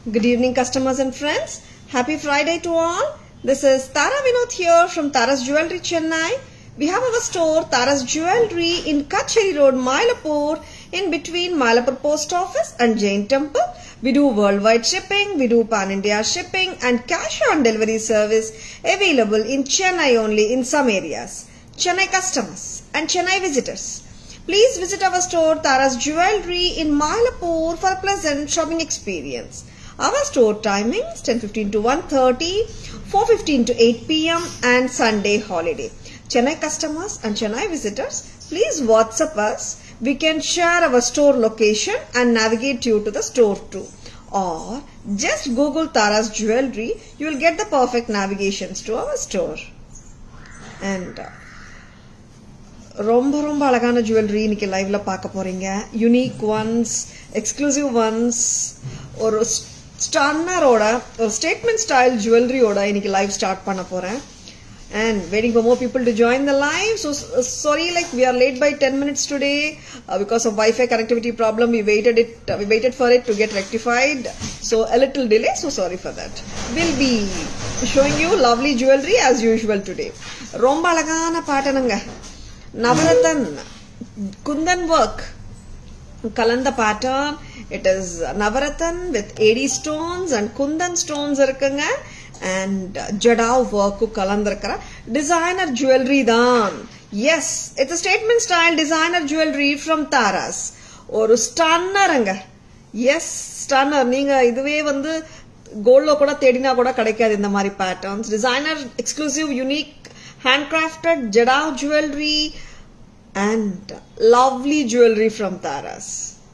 Good evening, customers and friends. Happy Friday to all. This is Tara Vinod here from Tara's Jewelry Chennai. We have our store Tara's Jewelry in Kacheri Road, Mylapore, in between Mylapore Post Office and Jain Temple. We do worldwide shipping, we do pan India shipping, and cash on delivery service available in Chennai only in some areas. Chennai customers and Chennai visitors. Please visit our store Tara's Jewelry in Mylapore for a pleasant shopping experience. Our store timings 10:15 to 1:30, 4:15 to 8 p.m. and Sunday holiday. Chennai customers and Chennai visitors, please WhatsApp us. We can share our store location and navigate you to the store too. Or just Google Tara's Jewelry, you will get the perfect navigations to our store. And uh, ரொம்ப ரொம்ப அழகான jewellery இன்னைக்கு லைவ்ல பார்க்க போறீங்க unique once exclusive once ஒரு ஸ்டன்னரோட ஒரு statement style ஜுவல்லரியோட இன்னைக்கு லைவ் ஸ்டார்ட் பண்ண போறேன் and waiting for more people to join the live so uh, sorry like we are late by 10 minutes today uh, because of wi-fi connectivity problem we waited it uh, we waited for it to get rectified so a little delay so sorry for that we'll be showing you lovely jewelry as usual today ரொம்ப அழகான பாட்டனுங்க Navratan kundan work கலந்த pattern it is Navratan with AD stones and kundan stones இருக்குங்க and jadau work கலந்திருக்கிற designer jewellery தான் yes it's statement style designer jewellery from Taras ஒரு ஸ்டன்னருங்க S stunner நீங்க இதுவே வந்து கோல்ட்ல கூட தேடினா கூட கிடைக்காது இந்த மாதிரி patterns designer exclusive unique handcrafted jadau jewellery and lovely jewellery from Taras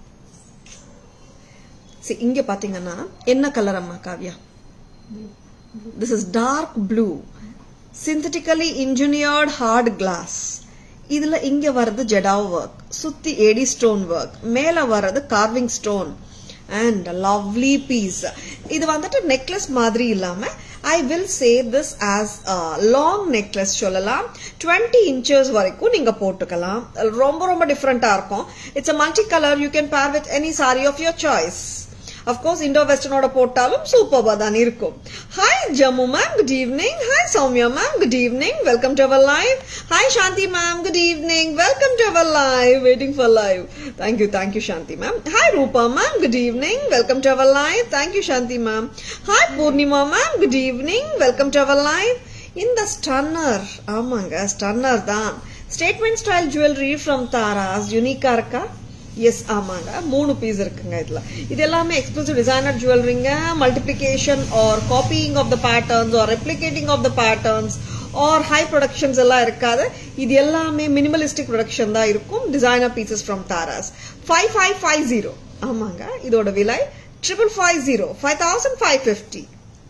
சரி இங்க பாத்தீங்கன்னா என்ன கலர் அம்மா Kavya this is dark blue synthetically engineered hard glass இதுல இங்க வர்றது ஜெடாவ் ஒர்க் சுத்தி ஏடி ஸ்டோன் ஒர்க் மேல வர்றது carving stone and lovely piece இது வந்துட்டு நெக்லஸ் மாதிரி இல்லாம I will say this as long necklace சொல்லலாம் டுவெண்ட்டி இன்ச்சஸ் வரைக்கும் நீங்க போட்டுக்கலாம் ரொம்ப ரொம்ப டிஃப்ரெண்டா இருக்கும் it's a multi colour you can pair with any sari of your choice of course Indo வெஸ்டர்னோட போட்டாலும் சூப்பர்பா தான் இருக்கும் hi Jammu ma'am good evening hi Soumya ma'am good evening welcome to our live hi Shanthi ma'am good evening welcome to our live waiting for live thank you thank you Shanthi ma'am hi Roopa ma'am good evening welcome to our live thank you Shanthi ma'am hi Purnima ma'am good evening welcome to our live இந்த stunner ஆமாங்க stunner தான் statement style jewellery from Taras யூனிக்கா இருக்கா yes ஆமாங்க மூணு piece இருக்குங்க இதுல இது எல்லாமே எக்ஸ்க்ளூசிவ் டிசைனர் ஜுவல்லரிங்க multiplication or copying of the patterns or replicating of the patterns or high productions எல்லாம் இருக்காது இது எல்லாமே மினிமலிஸ்டிக் ப்ரொடக்ஷன் தான் இருக்கும் designer pieces from Taras five five five zero ஆமாங்க இதோட விலை triple five zero five thousand five fifty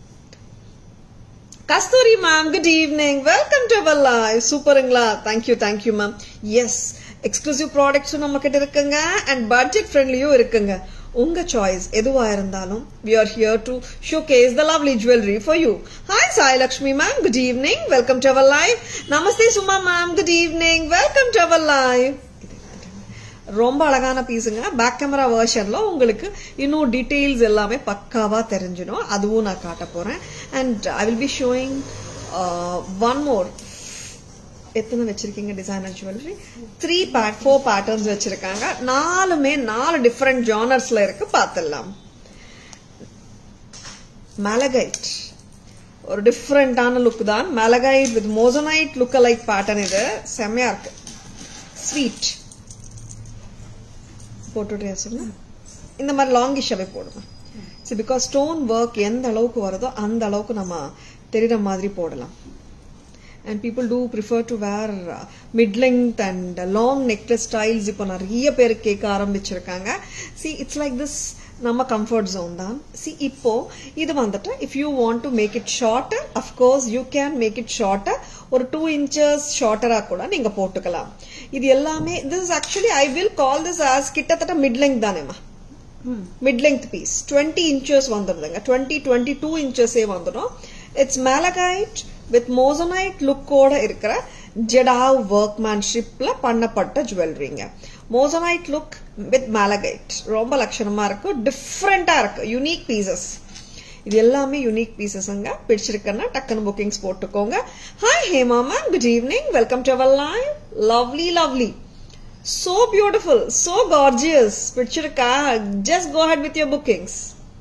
Kasthuri ma'am good evening welcome to our live சூப்பருங்களா thank you thank you ma'am yes exclusive ப்ராடக்ட்ஸும் நம்ம கிட்ட இருக்குங்க அண்ட் பட்ஜெட் ஃப்ரெண்ட்லியும் இருக்குங்க உங்க சாய்ஸ் எதுவா இருந்தாலும் we are here to showcase the lovely jewellery for you hi Sai Lakshmi ma'am good evening welcome to our live namaste Suma ma'am good evening welcome to our live ரொம்ப அழகான பீஸுங்க பேக் கேமரா வெர்ஷன்ல உங்களுக்கு இன்னும் details எல்லாமே பக்காவா தெரிஞ்சிடும் அதுவும் நான் காட்ட போறேன் and I will be showing one more எத்தனை வச்சிருக்கீங்க designer jewellery three but four patterns வச்சிருக்காங்க நாலுமே நாலு டிஃப்ரெண்ட் ஜானர்ஸ்ல இருக்கு பார்த்துடலாம் மேலகைட் ஒரு டிஃப்ரெண்டான லுக் தான் malachite with moissanite look like pattern இது செம்மையா இருக்கு ஸ்வீட் போட்டுட்டு இந்த மாதிரி லாங்கிஷாவே போடுவேன் சரி பிகாஸ் ஸ்டோன் ஒர்க் எந்த அளவுக்கு வருதோ அந்த அளவுக்கு நம்ம தெரியுற மாதிரி போடலாம் and people do prefer to wear mid length and long necklace styles இப்போ நிறைய பேர் கேட்க ஆரம்பிச்சிருக்காங்க சி இட்ஸ் லைக் திஸ் நம்ம கம்ஃபர்ட் ஜோன் தான் சி இப்போ இது வந்துட்டு if you want to make it shorter of course you can make it shorter ஒரு டூ இன்ச்சஸ் ஷார்ட்டரா கூட நீங்க போட்டுக்கலாம் இது எல்லாமே this actually I will call this as கிட்டத்தட்ட மிட் லெங்க் தானேமா mid length piece twenty inches வந்துடுதுங்க டுவெண்ட்டி டுவெண்ட்டி டூ இன்ச்சஸே வந்துடும் இட்ஸ் மேலகைட் வித் மோசனைட் லுக்கோட இருக்கிற ஜெடாவ் ஒர்க்மேன்ஷிப்ல பண்ணப்பட்ட ஜுவல்லரிங்க மோசனைட் லுக் வித் மேலகைட் ரொம்ப லட்சணமா இருக்கு டிஃப்ரெண்டா இருக்கு யூனிக் பீசஸ் இது எல்லாமே யூனிக் பீசஸ்ங்க பிடிச்சிருக்குன்னா டக்குன்னு புக்கிங்ஸ் போட்டுக்கோங்க hi Hema ma'am good evening welcome to our live lovely lovely so beautiful so gorgeous பிடிச்சிருக்கா just go ahead with your bookings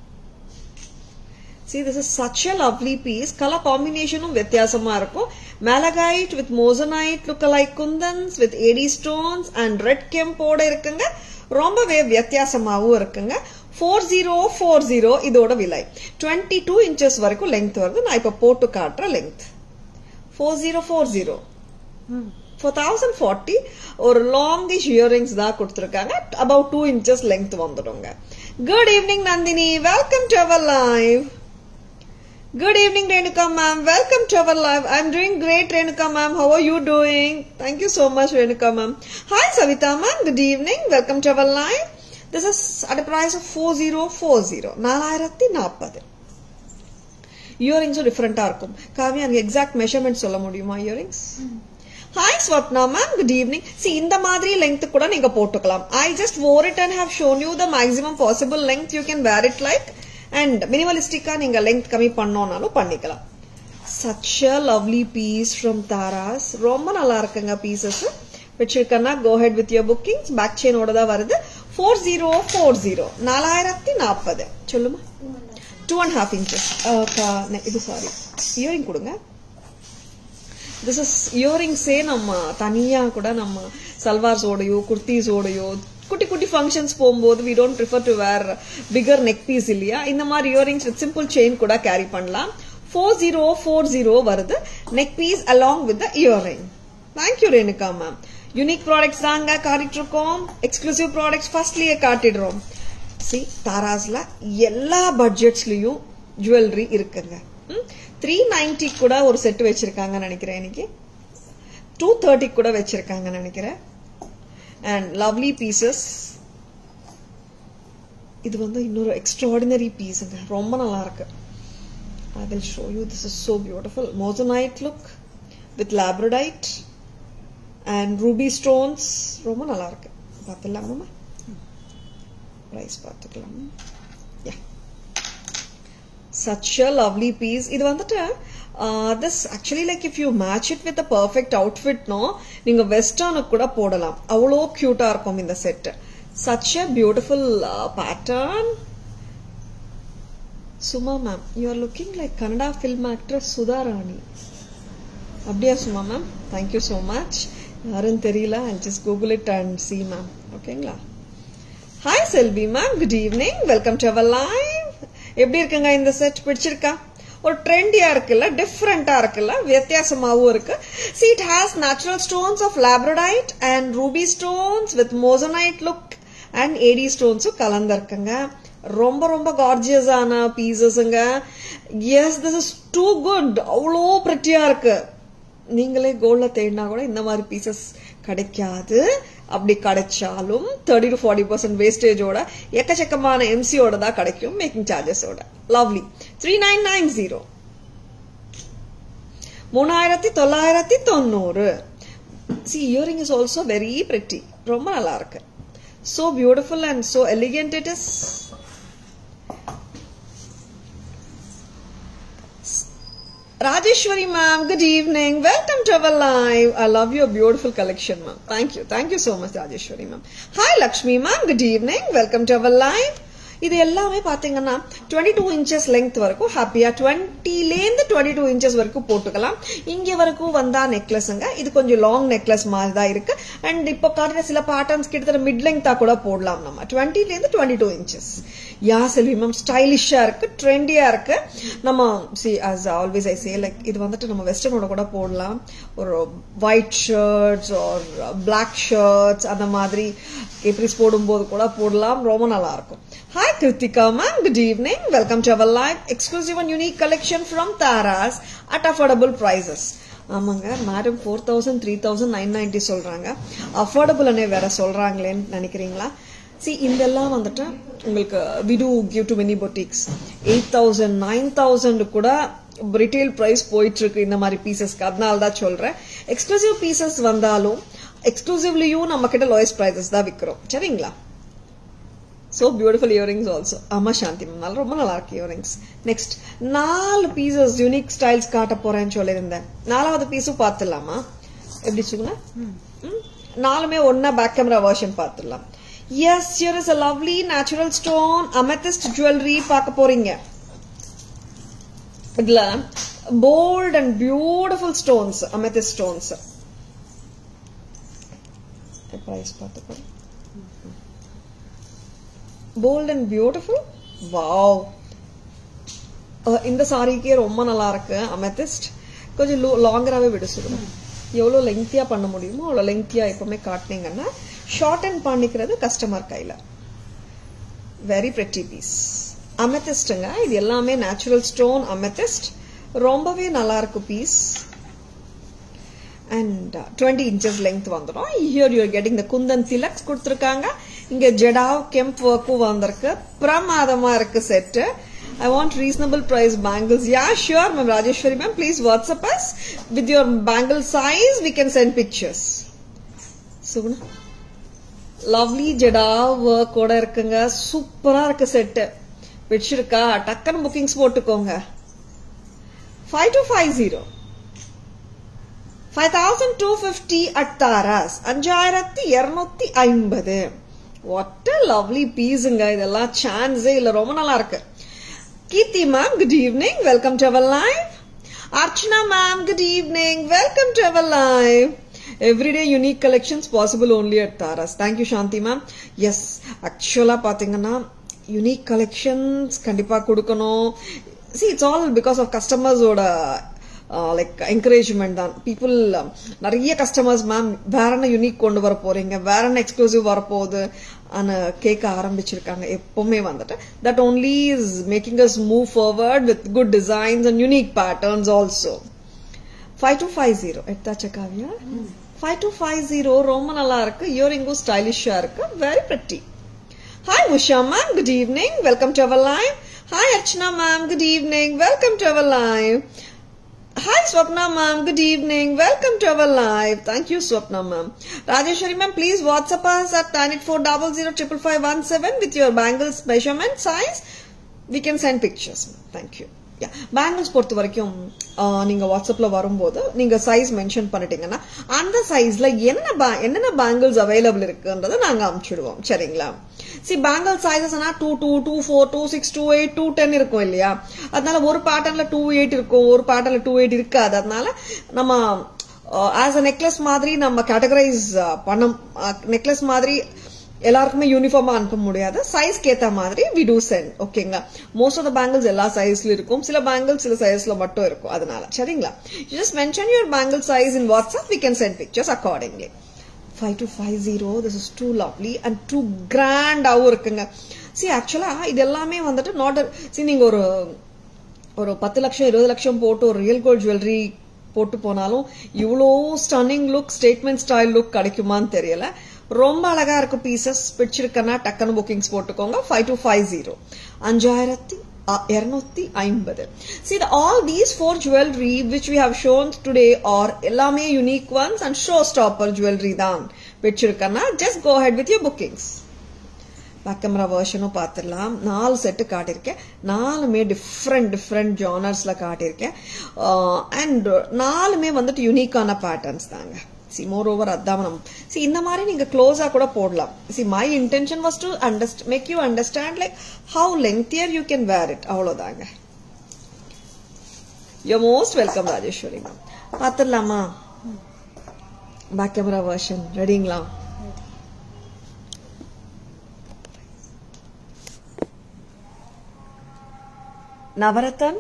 see this is such a lovely piece color combinationும் வித்தியாசமா இருக்கும் malachite with moissanite look alike kundans with AD stones and red கெம்போட இருக்குங்க ரொம்பவே வித்தியாசமாவும் இருக்குங்க four zero four zero இதோட விலை twenty two inches வரைக்கும் length வருது நான் இப்ப போட்டு காட்டுற length four zero four zero four thousand forty ஒரு லாங்கிஷ் இயரிங்ஸ் தான் கொடுத்துருக்காங்க அபவுட் டூ இன்ச்சஸ் லெங்த் வந்துடுங்க good evening Nandini welcome to our live Good evening, Renuka ma'am. Welcome to our live. I'm doing great, Renuka ma'am. How are you doing? Thank you so much, Renuka ma'am. Hi, Savita ma'am. Good evening. Welcome to our live. This is at a price of 4040. நாலாயிரத்தி நாற்பது இயரிங்ஸும் டிஃப்ரெண்டா இருக்கும் காவியா எனக்கு exact measurement சொல்ல முடியுமா earrings hi Swapna ma'am good evening see இந்த மாதிரி length கூட நீங்க போட்டுக்கலாம் I just wore it and have shown you the maximum possible length you can wear it like and மினிமலிஸ்டிக்கா நீங்க லெங்த் கம்மி பண்ணோம்னாலும் பண்ணிக்கலாம் such a lovely piece from Taras ரொம்ப நல்லா இருக்குங்க பீசஸ் வச்சிருக்கேன்னா go ahead with your bookings back செயினோட தான் வருது ஃபோர் ஜீரோ ஃபோர் ஜீரோ நாலாயிரத்தி நாற்பது சொல்லுமா டூ அண்ட் ஹாஃப் இன்ச்சஸ் இது சாரி இயரிங் கொடுங்க திஸ் இஸ் இயரிங்ஸே நம்ம தனியா கூட நம்ம சல்வார்ஸோடையோ குர்த்திஸோடையோ குட்டி குட்டி ஃபங்க்ஷன்ஸ் போகும்போது we don't prefer to wear bigger neck piece இல்லையா இந்த மாதிரி இயரிங்ஸ் வித் சிம்பிள் செயின் கூட கேரி பண்ணலாம் ஃபோர் ஜீரோ ஃபோர் ஜீரோ வருது neck piece along with the earring thank you Renuka ma'am unique products தாங்க காட்டிட்டு இருக்கோம் எக்ஸ்க்ளூசிவ் ப்ராடக்ட்ஸ் ஃபர்ஸ்ட்லயே காட்டிடுறோம் சி தாராஸ்ல எல்லா பட்ஜெட்ஸ்லயும் ஜுவல்லரி இருக்குங்க த்ரீ நைன்டி கூட ஒரு செட் வச்சிருக்காங்கன்னு நினைக்கிறேன் இன்னைக்கு டூ தேர்ட்டி கூட வச்சிருக்காங்கன்னு நினைக்கிறேன் அண்ட் லவ்லி பீசஸ் இது வந்து இன்னொரு எக்ஸ்ட்ராடினரி பீஸுங்க ரொம்ப நல்லா இருக்கு I will show you this is so beautiful moissanite look with labradorite and ruby stones ரொம்ப நல்லா இருக்கு பார்த்துலாமா ப்ரைஸ் பார்த்துக்கலாம் யா such a lovely piece இது வந்துட்டு this actually like if you match it with perfect outfit no நீங்க வெஸ்டர்னுக்கு கூட போடலாம் அவ்வளோ கியூட்டா இருக்கும் இந்த set such a beautiful pattern Suma ma'am you are looking like Kannada film actress Sudha Rani அப்படியா Suma ma'am thank you so much யாருன்னு தெரியல I just Google it and see ma'am ஓகேங்களா hi Selvi ma'am good evening welcome to our live எப்படி இருக்குங்க இந்த set பிடிச்சிருக்கா ஒரு ட்ரெண்டியா இருக்குல்ல டிஃப்ரெண்டா இருக்குல்ல வித்தியாசமாவும் இருக்கு see it has natural stones of labradorite and ruby stones with moissanite look and AD ஸ்டோன்ஸும் கலந்துருக்குங்க ரொம்ப ரொம்ப கார்ஜியஸான பீசஸுங்க yes this is too good அவ்வளோ பிரிட்டியா இருக்கு நீங்களே கோல்ட்ல தேடினா கூட இந்த மாதிரி பீசஸ் கிடைக்காது அப்படி கிடைச்சாலும் தேர்ட்டி டு ஃபார்ட்டி பர்சன்ட் வேஸ்டேஜோட எக்கச்சக்கமான எம்சியோட தான் கிடைக்கும் மேக்கிங் சார்ஜஸோட lovely three nine nine zero மூணாயிரத்தி தொள்ளாயிரத்தி தொண்ணூறு see earring is also very pretty ரொம்ப நல்லா இருக்கு so beautiful and so elegant it is Rajeshwari ma'am, good evening. Welcome to our live. I love your beautiful collection, ma'am. Thank you. Thank you so much, Rajeshwari ma'am. Hi, Lakshmi ma'am. Good evening. Welcome to our live. இது எல்லாமே பாத்தீங்கன்னா twenty two inches length வரைக்கும் ஹாப்பியா டுவெண்ட்டிலேருந்து twenty two inches வரைக்கும் போட்டுக்கலாம் இங்க வரைக்கும் வந்தா நெக்லஸுங்க இது கொஞ்சம் லாங் நெக்லஸ் மாதிரி தான் இருக்கு அண்ட் இப்போ காட்டுற சில பேட்டர்ன்ஸ் கிட்டத்தட்ட மிட் லெங்தா கூட போடலாம் நம்ம டுவெண்ட்டிலேருந்து twenty two inches yeah Selvi ma'am ஸ்டைலிஷா இருக்கு ட்ரெண்டியா இருக்கு நம்ம see as always I say like இது வந்துட்டு நம்ம வெஸ்டர்னோட கூட போடலாம் ஒரு white shirts or black shirts அந்த மாதிரி கேப்ரிஸ் போடும்போது கூட போடலாம் ரொம்ப நல்லா இருக்கும் hi Kiruthika ma'am good evening welcome to our live exclusive and unique collection from Taras at affordable prices ஆமாங்க madam four thousand three thousand nine ninety சொல்றாங்க அஃபோர்டபுள்னே வேற சொல்றாங்களேன்னு நினைக்கிறீங்களா சி இதெல்லாம் வந்துட்டு உங்களுக்கு விடு give to many boutiques eight thousand nine thousand கூட retail price போயிட்டு இருக்கு இந்த மாதிரி பீசஸ்க்கு அதனால தான் சொல்றேன் எக்ஸ்க்ளூசிவ் பீசஸ் வந்தாலும் எக்ஸ்க்ளூசிவ்லியும் நம்ம கிட்ட லோயஸ்ட் ப்ரைசஸ் தான் விற்கிறோம் சரிங்களா ஸோ பியூட்டிஃபுல் இயரிங்ஸ் ஆல்சோ ஆமா சாந்தி மேம் நல்லா ரொம்ப நல்லா இருக்கு இயரிங்ஸ் நெக்ஸ்ட் நாலு பீசஸ் யூனிக் ஸ்டைல்ஸ் காட்ட போறேன்னு சொல்லியிருந்தேன் நாலாவது பீஸும் பார்த்துடலாமா எப்படி சொல்லுங்க நாலுமே ஒன்னா பேக் கேமரா வெர்ஷன் பார்த்துடலாம் yes here is a lovely natural stone amethyst jewellery பார்க்க போறீங்க இதுல bold and beautiful stones amethyst stones price பார்த்துக்கோ போல்ட் அண்ட் பியூட்டிஃபுல் வாவ் இந்த சாரிக்கே ரொம்ப நல்லா இருக்கு அமெத்திஸ்ட் கொஞ்சம் லாங்கராகவே விட சொல்லுங்க எவ்வளோ லெங்க்தியாக பண்ண முடியுமோ அவ்வளோ லெங்க்தியாக எப்பவுமே காட்டினீங்கன்னா ஷார்ட் அண்ட் பண்ணிக்கிறது கஸ்டமர் கையில் வெரி பிரெட்டி பீஸ் அமெத்திஸ்ட்டுங்க இது எல்லாமே நேச்சுரல் ஸ்டோன் அமெத்திஸ்ட் ரொம்பவே நல்லா இருக்கு piece and twenty inches length வந்துடும் here your getting the kundan tilaks கொடுத்துருக்காங்க இங்க ஜெடாவ் கெம்ப் ஒர்க்கும் வந்திருக்கு பிரமாதமா இருக்கு set I want reasonable price bangles yeah sure ma'am Rajeshwari ma'am please WhatsApp us with your bangle size we can send pictures Suguna lovely jada ஒர்க்கோட இருக்குங்க சூப்பரா இருக்கு செட்டு பிடிச்சிருக்கா டக்குன்னு புக்கிங்ஸ் போட்டுக்கோங்க five two five zero five thousand two fifty at Taras அஞ்சாயிரத்தி இருநூத்தி ஐம்பது வாட் லவ்லி பீஸுங்க இதெல்லாம் சான்ஸே இல்ல ரொம்ப நல்லா இருக்கு Keerthi ma'am good evening welcome to our live Archana ma'am good evening welcome to our live everyday unique collections possible only at Taras thank you Shanthi ma'am yes ஆக்சுவலா பாத்தீங்கன்னா யூனிக் கலெக்ஷன்ஸ் கண்டிப்பா கொடுக்கணும் see it's all because of கஸ்டமர்ஸோட லைக் என்கரேஜ்மெண்ட் தான் people நிறைய customers ma'am வேற என்ன unique கொண்டு வர போறீங்க வேற என்ன எக்ஸ்க்ளூசிவ் வரப்போகுது கேட்க ஆரம்பிச்சிருக்காங்க எப்பவுமே வந்துட்டு that only is making us move forward with good designs and unique patterns also five two five zero எடுத்தாச்சா Kavya five two five zero ரொம்ப நல்லா இருக்கு இயரிங்கும் ஸ்டைலிஷா இருக்கு very pretty hi Usha ma'am good evening welcome to our live hi Archana ma'am good evening welcome to our live Hi Swapna ma'am, good evening. Welcome to our live. Thank you Swapna ma'am. Rajeshwari ma'am, please WhatsApp us at 9400 with your bangles measurement size. We can send pictures. Thank you. Bangles பொறுத்த வரைக்கும் நீங்க வாட்ஸ்அப்ல வரும்போது நீங்க size mention பண்ணிட்டீங்கன்னா அந்த சைஸ்ல என்ன என்னென்ன பேங்கிள்ஸ் அவைலபிள் இருக்குன்றதை நாங்க அமுச்சிடுவோம் சரிங்களா சி பேங்கிள் சைசஸ்னா two two two four two six two eight two ten இருக்கும் இல்லையா அதனால ஒரு பேட்டர்ன்ல டூ எயிட் இருக்கும் ஒரு பேட்டர்ன்ல டூ எயிட் இருக்காது அதனால நம்ம ஆஸ் அ நெக்லஸ் மாதிரி நம்ம கேட்டகரைஸ் பண்ண நெக்லஸ் மாதிரி எல்லாருக்குமே யூனிஃபார்மா அனுப்ப முடியாது சைஸ்க்கு ஏத்த மாதிரி வி டூ சென்ட் ஓகேங்களா மோஸ்ட் ஆஃப் த பேங்கிள்ஸ் எல்லா சைஸ்ல இருக்கும் சில பேங்கிள்ஸ் சில சைஸ்ல மட்டும் இருக்கும் அதனால சரிங்களா just mention your bangle size in WhatsApp we can send pictures accordingly five two five zero this is too lovely and too கிராண்டாவும் இருக்குங்க சி ஆக்சுவலா இது எல்லாமே வந்துட்டு நாட் சி நீங்க ஒரு ஒரு பத்து லட்சம் இருபது லட்சம் போட்டு ஒரு ரியல் கோல்ட் ஜுவல்லரி போட்டு போனாலும் இவ்வளோ stunning look statement style look கிடைக்குமான்னு தெரியல ரொம்ப அழகா இருக்கு பீசஸ் பிடிச்சிருக்கனா டக்குன்னு புக்கிங்ஸ் போட்டுக்கோங்க ஃபைவ் டூ ஃபைவ் ஜீரோ அஞ்சாயிரத்தி இருநூத்தி ஐம்பது see all these four jewellery which we have shown today are எல்லாமே unique ones and show stopper jewellery தான் பிடிச்சிருக்கனா just go ahead with your bookings back camera வேர்ஷனும் பார்த்துடலாம் நாலு செட்டு காட்டியிருக்கேன் நாலுமே டிஃப்ரெண்ட் டிஃப்ரெண்ட் ஜானர்ஸ்ல காட்டியிருக்கேன் அண்ட் நாலுமே வந்துட்டு யூனிக்கான பேட்டர்ன்ஸ் தாங்க சி மோர் ஓவர் அதான் நம்ம சி இந்த மாதிரி நீங்க க்ளோஸா கூட போடலாம் see my intention was to understand make you understand like how lengthier you can wear it அவ்வளவுதாங்க you most welcome Rajeshwari ma'am பார்த்துடலாமா பேக் கேமரா வெர்ஷன் ரெடிங்களா Navratan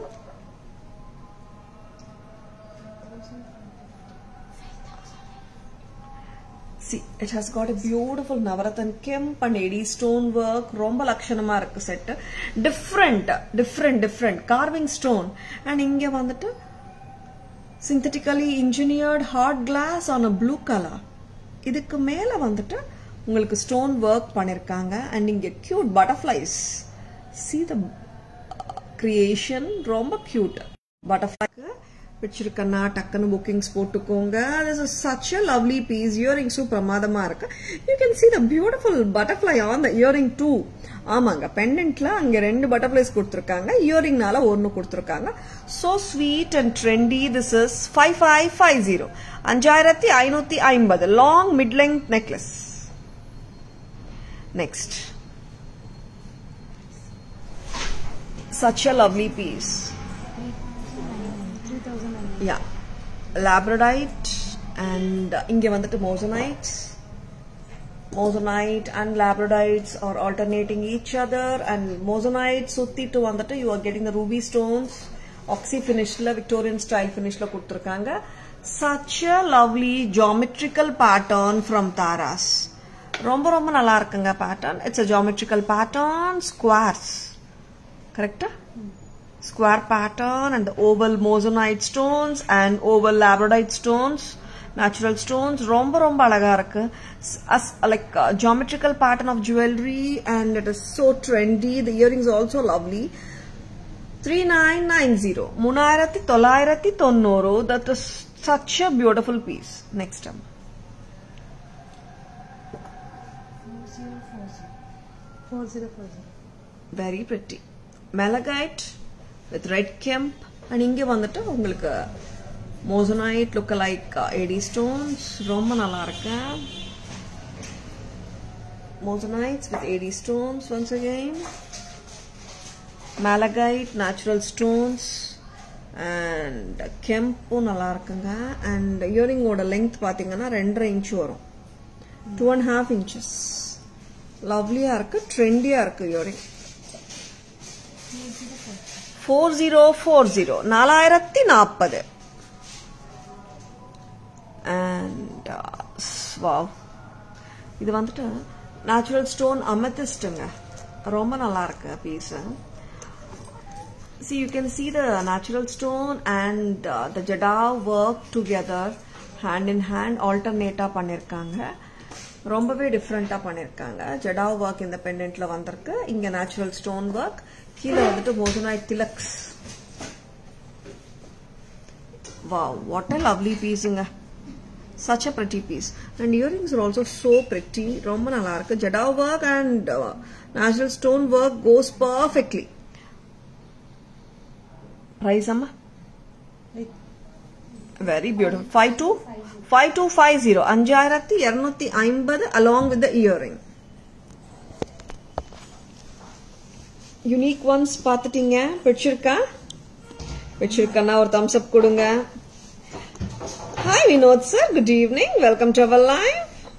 See, it has got a beautiful Navarathan Kemp and AD stone work. ரொம்ப லட்சணமா இருக்கு set different different different carving stone and இங்க வந்துட்டு synthetically engineered hard glass on a blue colour இதுக்கு மேல வந்துட்டு உங்களுக்கு ஸ்டோன் ஒர்க் பண்ணிருக்காங்க அண்ட் இங்க cute butterflies see the creation ரொம்ப கியூட் பட்டர்ஃபிளைக்கு பிடிச்சிருக்கன்னா டக்குன்னு புக்கிங்ஸ் போட்டுக்கோங்க this is such a lovely piece இயரிங்ஸும் பிரமாதமா இருக்கு you can see the beautiful butterfly on the earring too ஆமாங்க பெண்டன்ட்ல அங்க ரெண்டு பட்டர்ஃப்ளைஸ் கொடுத்துருக்காங்க இயரிங்னால ஒன்னு கொடுத்துருக்காங்க so sweet and trendy this is five five five zero அஞ்சாயிரத்தி ஐநூத்தி ஐம்பது long mid length necklace next such a lovely piece. Yeah. Labradorite and uh, இங்க வந்துட்டு moissanite. Moissanite and labradorites are alternating each other and moissanite சுத்திட்டு வந்துட்டு you are getting the ruby stones. Oxy finishல Victorian style finishல கொடுத்திருக்காங்க. Such a lovely geometrical pattern from Taras. ரொம்ப ரொம்ப நல்லா இருக்குங்க pattern it's a geometrical pattern squares correct square pattern and the oval moissanite stones and oval labradorite stones natural stones ரொம்ப ரொம்ப அழகா இருக்கு as like uh, geometrical pattern of jewelry and it is so trendy the earrings also lovely 3990 மூணாயிரத்தி தொள்ளாயிரத்தி தொண்ணூறு that is such a beautiful piece next time Four zero four zero. very pretty malachite with red kemp and இங்கே வந்துட்டு உங்களுக்கு moissanite look like AD stones ரொம்ப நல்லா இருக்கு moissanites with AD stones once again malachite natural stones and கெம்பும் நல்லா இருக்குங்க and இயரிங்கோட லெங்க் பார்த்தீங்கன்னா ரெண்டரை இன்ச் வரும் டூ அண்ட் ஹாஃப் இன்ச்சஸ் லவ்லியா இருக்கு ட்ரெண்டியா இருக்கு earring four zero four zero நாலாயிரத்தி நாற்பது அண்ட் வாவ் இது வந்துட்டு நேச்சுரல் ஸ்டோன் அமெத்திஸ்டுங்க ரொம்ப நல்லா இருக்கு piece See, you can see the natural stone and uh, the jada work together hand in hand alternate பண்ணிருக்காங்க ரொம்பவே டிஃப்ரெண்டா பண்ணிருக்காங்க ஜடா ஒர்க் இந்த பெண்டன்ட்ல வந்திருக்கு இங்க நேச்சுரல் ஸ்டோன் ஒர்க் கீழே வந்துட்டு moissanite tilaks wow what a lovely பீஸுங்க such a pretty piece and earrings are also so pretty ரொம்ப நல்லா இருக்கு jada work and natural stone work goes perfectly price amma very beautiful 52 5250 அஞ்சாயிரத்தி இருநூத்தி ஐம்பது along with the earring unique ones பார்த்துட்டீங்க பிடிச்சிருக்கா பிடிச்சிருக்கன்னா ஒரு தம்ஸ் அப் கொடுங்க hi Vinod sir good evening welcome to our live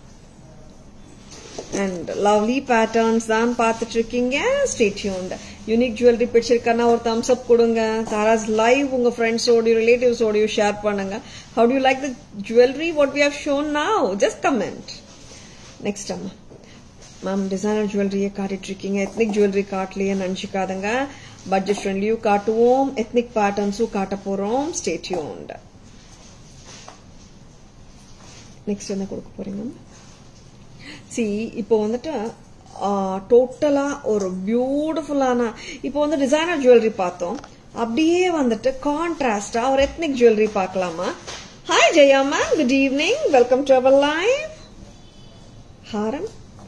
and lovely patterns தான் பார்த்துட்டு இருக்கீங்க ஸ்டே டியூன்ட் யூனிக் ஜுவல்லரி பிடிச்சிருக்கன்னா ஒரு தம்ஸ் அப் கொடுங்க தாராஸ் லைவ் உங்க ஃப்ரெண்ட்ஸோடய ரிலேட்டிவ்ஸோடய ஷேர் பண்ணுங்க how to like the jewellery what we have shown now just comment next அம்மா மேம் டிசைனர் ஜுவல்லரியை காட்டிட்டு இருக்கீங்க எத்னிக் ஜுவல்லரி காட்டலையே நினச்சிக்காதுங்க பட்ஜெட் ஃப்ரெண்ட்லியும் காட்டுவோம் எத்னிக் பேட்டர்ன்ஸும் காட்ட போறோம் ஸ்டே டியூன்ட் நெக்ஸ்ட் என்ன கொடுக்க போறீங்க சி இப்போ வந்துட்டு டோட்டலா ஒரு பியூட்டிஃபுல்லான இப்போ வந்து டிசைனர் ஜுவல்லரி பார்த்தோம் அப்படியே வந்துட்டு கான்ட்ராஸ்டா ஒரு எத்னிக் ஜுவல்லரி பார்க்கலாமா hi Jaya ma'am good evening welcome to our live ஹாரம்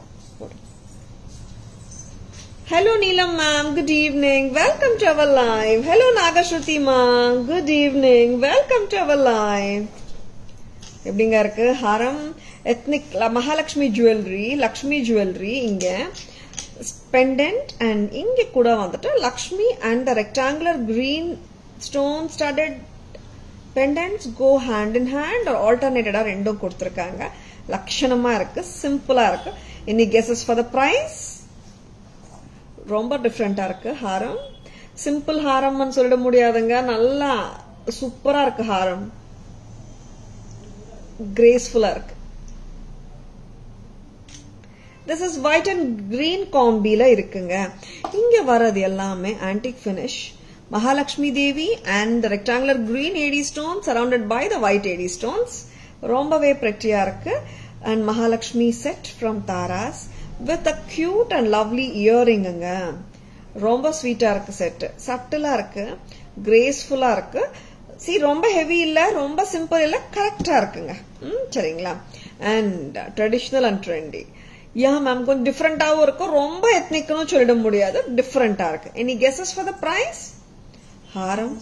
Hello Neelam ma'am, good evening. Welcome to our live. Hello Nagashruti ma'am, good evening. Welcome to our live. எப்படிங்க இருக்கு ஹாரம் ethnic Mahalakshmi jewellery Lakshmi jewellery இங்க pendant and இங்க கூட வந்துட்டு Lakshmi and rectangular green stone studded pendants go hand in hand ஆல்டர்னேட்டடா ரெண்டும் கொடுத்துருக்காங்க லட்சணமா இருக்கு சிம்பிளா இருக்கு இன்னி கெசஸ் ஃபார் த பிரைஸ் ரொம்ப டிஃப்ரெண்டா இருக்கு ஹாரம் சிம்பிள் ஹாரம்னு சொல்லிட முடியாதுங்க நல்லா சூப்பரா இருக்கு ஹாரம் கிரேஸ்ஃபுல்லா இருக்கு this is white and green காம்பில இருக்குங்க இங்க வர்றது எல்லாமே antique finish Mahalakshmi Devi and rectangular green AD stone surrounded by the white AD stones ரொம்பவே பிரெட்டியா இருக்கு and Mahalakshmi set from Taras with a cute and lovely இயரிங்குங்க ரொம்ப ஸ்வீட்டா இருக்கு செட் சட்டிலா இருக்கு கிரேஸ்ஃபுல்லா இருக்கு சி ரொம்ப ஹெவி இல்ல ரொம்ப சிம்பிள் இல்ல கரெக்டா இருக்குங்க ம் சரிங்களா and traditional and trendy yeah ma'am கொஞ்சம் டிஃப்ரெண்டாவும் இருக்கும் ரொம்ப எத்னிக்னு சொல்லிட முடியாது டிஃப்ரெண்டா இருக்கு any guesses for the price ஹாரம்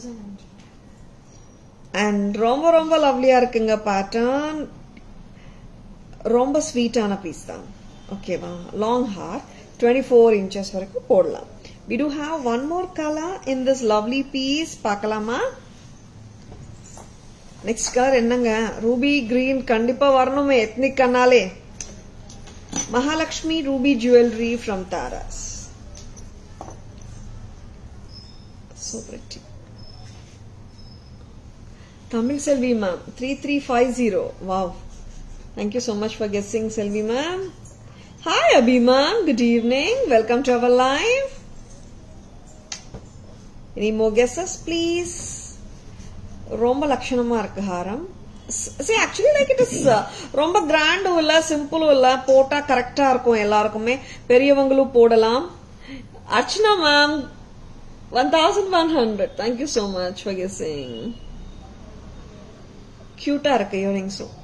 அண்ட் ரொம்ப ரொம்ப லவ்லியா இருக்குங்க பேட்டர்ன் ரொம்ப ஸ்வீட்டான பீஸ் தான் ஓகேவா லாங் ஹார் டுவெண்ட்டி ஃபோர் இன்ச்சஸ் வரைக்கும் போடலாம் we do have one more color in this lovely piece பார்க்கலாமா நெக்ஸ்ட் கலர் என்னங்க ரூபி கிரீன் கண்டிப்பா வரணுமே எத்னிக் கண்ணாலே Mahalakshmi ruby jewellery from Taras so pretty Tamil Selvi ma'am 3350 wow thank you so much for guessing Selvi ma'am hi Abhi ma'am good evening welcome to our live any more guesses please ரொம்ப லட்சணமா இருக்கு ஹாரம் see actually like it is uh, ரொம்ப கிராண்டும் இல்ல சிம்பிளும் இல்ல போட்டா கரெக்டா இருக்கும் எல்லாருக்குமே பெரியவங்களும் போடலாம் Archana ma'am one thousand one hundred thank you so much for guessing கியூட்டா இருக்கு இயரிங்ஸும்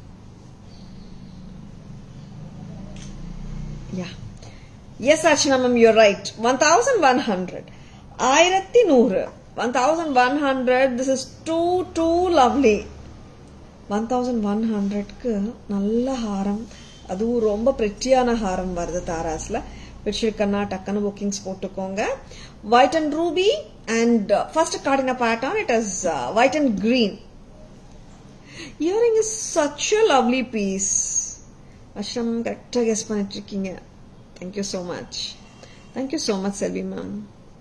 yeah yes Archana ma'am you're right one thousand one hundred ஆயிரத்தி நூறு one thousand one hundred this is too too lovely one thousand one ஹண்ட்ரட்க்கு நல்ல ஹாரம் அதுவும் ரொம்ப பிரிட்டியான ஹாரம் வருது தாராஸ்ல பிடிச்சிருக்கன்னா டக்குன்னு புக்கிங்ஸ் போட்டுக்கோங்க white and ruby and first காட்டின pattern it is white and green earring is such a lovely piece அஷ்ரம் கரெக்டாக கெஸ் பண்ணிட்டு இருக்கீங்க thank you so much thank you so much Selvi ma'am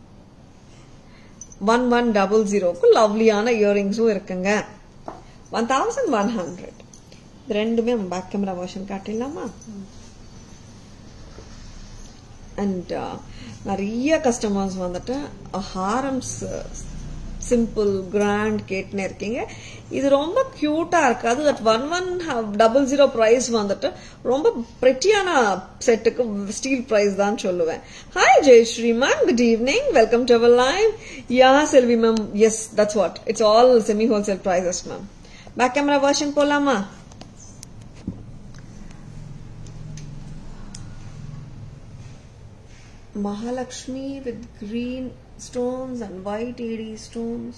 one one double ஜீரோக்கு லவ்லியான இயரிங்ஸும் இருக்குங்க ஒன் தௌசண்ட் ஒன் ஹண்ட்ரட் இது ரெண்டுமே நம்ம பேக் கேமரா வெர்ஷன் காட்டிடலாமா அண்ட் நிறைய கஸ்டமர்ஸ் வந்துட்டு ஹாரம்ஸ் சிம்பிள் கிராண்ட் கேட்டுன்னு இருக்கீங்க இது ரொம்ப கியூட்டா இருக்கு அது that one one double zero price வந்துட்டு ரொம்ப பிரெட்டியான செட்டுக்கு ஸ்டீல் பிரைஸ் தான் சொல்லுவேன் hi Jayashree ma'am good evening welcome to our live yeah Selvi ma'am yes that's what it's all semi wholesale prices ma'am back camera version போலாமா Mahalakshmi with green stones and white AD stones.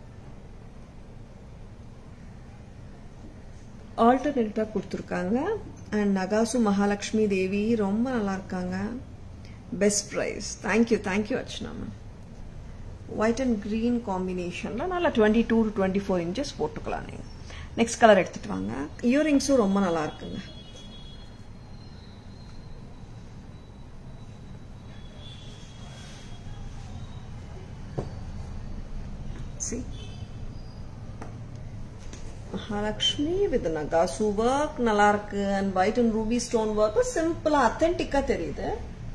ஆல்டர்னேட்டாக கொடுத்துருக்காங்க and நகாசு மகாலட்சுமி தேவி ரொம்ப நல்லா இருக்காங்க best price thank you thank you Archana ma'am white and green காம்பினேஷனில் நல்லா twenty two to twenty four inches போட்டுக்கலாம் நீங்கள் நெக்ஸ்ட் கலர் எடுத்துட்டு வாங்க இயரிங்ஸும் ரொம்ப நல்லா இருக்குங்க See? மகாலட்சுமி வித் நகாசு ஒர்க் நல்லா இருக்கு and white and ruby stone work சிம்பிளா அத்தென்டிக்கா தெரியுது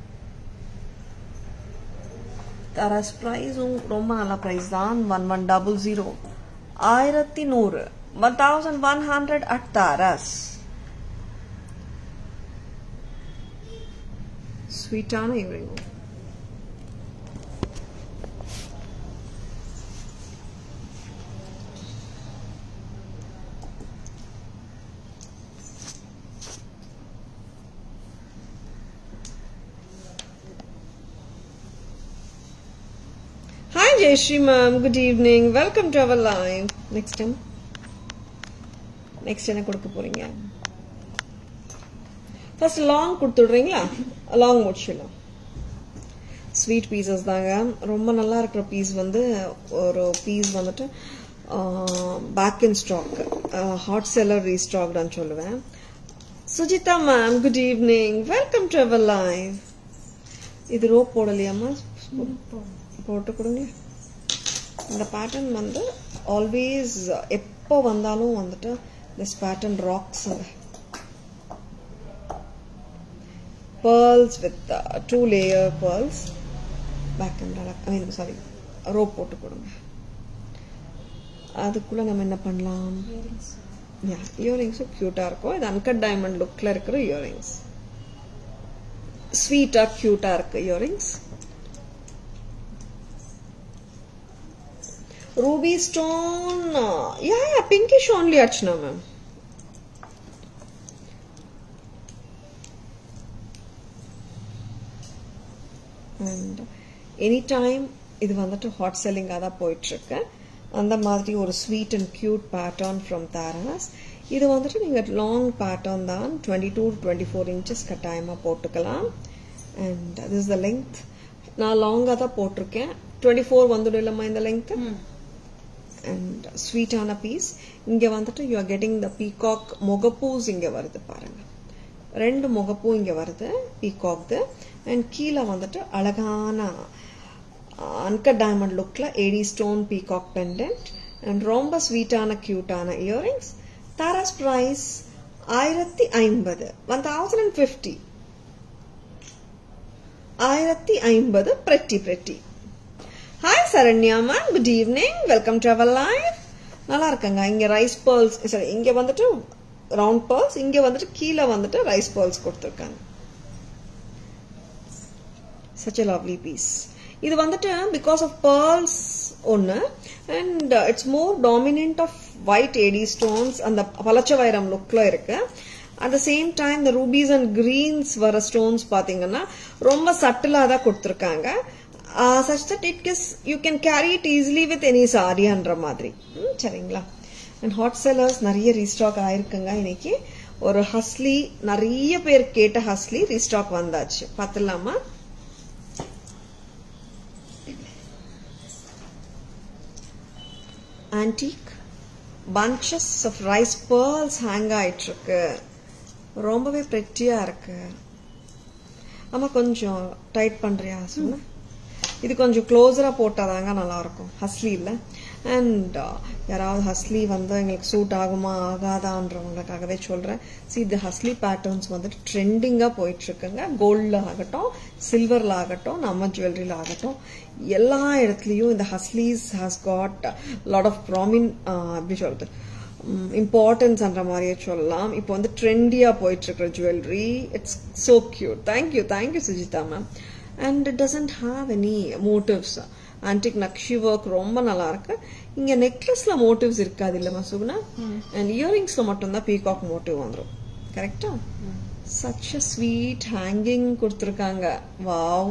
தரஸ் பிரைஸும் ரொம்ப நல்ல பிரைஸ் தான் ஒன் ஒன் டபுள் ஜீரோ ஆயிரத்தி நூறு one thousand one hundred at Taras ஸ்வீட்டான earring Hi Jayashree ma'am, good evening. Welcome to our live. Next time. Next என்ன கொடுக்க போறீங்க ஃபர்ஸ்ட் லாங் கொடுத்துடுறீங்களா லாங் முடிச்சிடலாம் ஸ்வீட் பீசஸ் தாங்க ரொம்ப நல்லா இருக்கிற பீஸ் வந்து ஒரு பீஸ் வந்துட்டு back in stock hot seller ரீஸ்டாக்டான்னு சொல்லுவேன் Sujitha ma'am good evening welcome to our live இது ரோப் போடலையாம்மா போட்டு கொடுங்க இந்த பேட்டர்ன் வந்து ஆல்வேஸ் எப்போ வந்தாலும் வந்துட்டு திஸ் பேட்டர்ன் ராக்ஸுங்க pearls with uh, two layer pearls back camera I mean sorry rope போட்டு கொடுங்க அதுக்குள்ள நம்ம என்ன பண்ணலாம் யா இயரிங்ஸும் க்யூட்டாக இருக்கும் இது அன்கட் டைமண்ட் லுக்கில் இருக்கிற இயரிங்ஸ் ஸ்வீட்டாக க்யூட்டாக இருக்கு earrings ruby stone uh, yeah yeah pinkish only archana ma'am and any time இது வந்துட்டு ஹாட் செல்லிங்காக தான் போயிட்டுருக்கு அந்த மாதிரி ஒரு sweet and cute pattern from Tharas இது வந்துட்டு நீங்கள் லாங் பேட்டர்ன் தான் twenty two twenty four inches கட்டாயமாக போட்டுக்கலாம் and this is the length நான் லாங்காக தான் போட்டிருக்கேன் டுவெண்ட்டி ஃபோர் வந்துடும் இல்லைம்மா இந்த லெங்க் அண்ட் ஸ்வீட்டான பீஸ் இங்கே வந்துட்டு you are getting the peacock முகப்பூஸ் இங்கே வருது பாருங்க ரெண்டு முகப்பூ இங்கே வருது பீகாக்து அண்ட் கீழே வந்துட்டு அழகான அன்கட் டைமண்ட் லுக்கில் AD stone peacock pendant and ரொம்ப ஸ்வீட்டான க்யூட்டான இயரிங்ஸ் தாராஸ் ப்ரைஸ் ஆயிரத்தி ஐம்பது ஒன் தௌசண்ட் அண்ட் ஃபிஃப்டி ஆயிரத்தி ஐம்பது பிரெட்டி பிரெட்டி ஹாய் சரண்யாமா good evening welcome to our life நல்லா இருக்குங்க இங்க ரைஸ் பேர்ல்ஸ் சாரி இங்க வந்துட்டு ரவுண்ட் பேர்ல்ஸ் இங்க வந்துட்டு கீழே வந்துட்டு ரைஸ் பேர்ல்ஸ் கொடுத்துருக்காங்க such a lovely piece இது வந்துட்டு பிகாஸ் ஆஃப் பேர்ல்ஸ் ஒன்று and it's more dominant of white AD stones அந்த பலச்ச வைரம் லுக்ல இருக்கு அட் த சேம் டைம் இந்த ரூபீஸ் அண்ட் கிரீன்ஸ் வர ஸ்டோன்ஸ் பார்த்தீங்கன்னா ரொம்ப சட்டிலாக தான் கொடுத்துருக்காங்க such that it gives you can carry it easily with any சாரின்ற மாதிரி ம், சரிங்களா அண்ட் ஹாட் செல்லர்ஸ் நிறைய ரீஸ்டாக் ஆயிருக்குங்க இன்னைக்கு ஒரு ஹஸ்லி நிறைய பேர் கேட்ட ஹஸ்லி ரீஸ்டாக் வந்தாச்சு பார்த்துலாமா antique bunches of rice pearls hang ஆயிட்டு இருக்கு ரொம்பவே pretty-ஆ இருக்கு ஆமா கொஞ்சம் டைட் பண்றியா சொன்ன இது கொஞ்சம் க்ளோஸரா போட்டாதாங்க நல்லா இருக்கும் ஹஸ்லி இல்ல அண்ட் யாராவது ஹஸ்லி வந்து எங்களுக்கு சூட் ஆகுமா ஆகாதான்றவங்களுக்காகவே சொல்றேன் சி இந்த ஹஸ்லி பேட்டர்ன்ஸ் வந்துட்டு ட்ரெண்டிங்கா போயிட்டு இருக்குங்க கோல்ட்ல ஆகட்டும் சில்வர்ல ஆகட்டும் நம்ம ஜுவல்லரியில ஆகட்டும் எல்லா இடத்துலயும் இந்த haslis has got lot of ப்ராமின் எப்படி சொல்றது இம்பார்ட்டன்ஸ்ன்ற மாதிரியே சொல்லலாம் இப்போ வந்து ட்ரெண்டியா போயிட்டு இருக்கிற jewellery it's so cute thank you thank you Sujitha ma'am and it doesn't have any motifs antique nakshi work ரொம்ப நல்லா இருக்கு இங்க நெக்லஸ்ல மோட்டிவ்ஸ் இருக்காது இல்லம்மா சுகுணா அண்ட் இயரிங்ஸ்ல மட்டும்தான் பீகாக் மோட்டிவ் வந்துடும் கரெக்டா சச் அ ஸ்வீட் ஹேங்கிங் கொடுத்துருக்காங்க வாவ்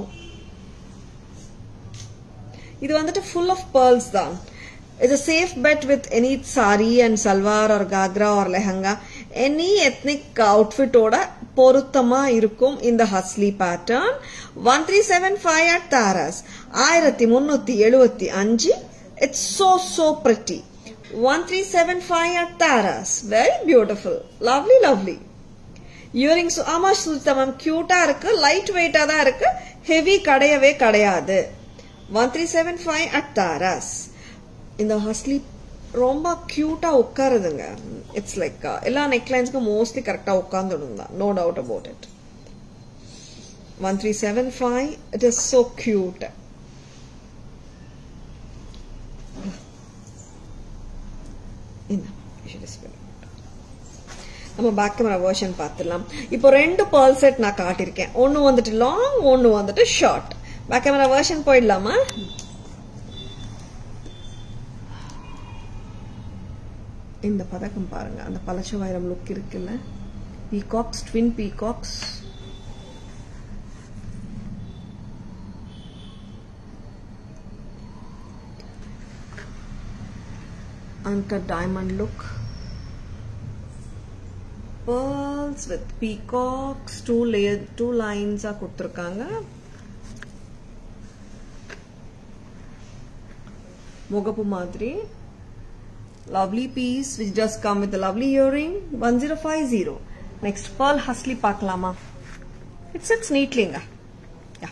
இது வந்துட்டு ஃபுல் ஆஃப் பேர்ல்ஸ் தான் இது safe bet with any sari and salwar or ghagra or lehenga any ethnic அவுட்ஃபிட்டோட பொருத்தமா இருக்கும் இந்த hasli pattern one three seven five at Tharas ஆயிரத்தி முன்னூத்தி எழுபத்தி அஞ்சு it's so so pretty one three seven five at Tharas very beautiful lovely lovely earrings ஆமா சுஜிதா மேம் கியூட்டா இருக்கு லைட் வெயிட்டா தான் இருக்கு ஹெவி கிடையவே கிடையாது one three seven five at Tharas இந்த ஹஸ்லி ரொம்ப கியூட்டா உட்காருதுங்க இட்ஸ் லைக் எல்லா நெக்லைன்ஸ்க்கும் மோஸ்ட்லி கரெக்டா உட்காந்துடும் தான் no doubt about it one three seven five it is so cute நம்ம பேக் கேமரா வெர்ஷன் பார்த்துடலாம் இப்போ ரெண்டு பேர்ல் செட் நான் காட்டியிருக்கேன் ஒன்னு வந்துட்டு லாங் ஒன்னு வந்துட்டு ஷார்ட் பேக் கேமரா வெர்ஷன் போயிடலாமா இந்த பதக்கம் பாருங்க அந்த பழச்ச வைரம் லுக் இருக்குல்ல peacocks twin peacocks uncut diamond look pearls with peacocks two layer two lines ஆ கொடுத்துருக்காங்க முகப்பு மாதிரி lovely piece which does come with a lovely earring 1050 next pearl hustley பார்க்கலாமா it sits neatly ங்க yeah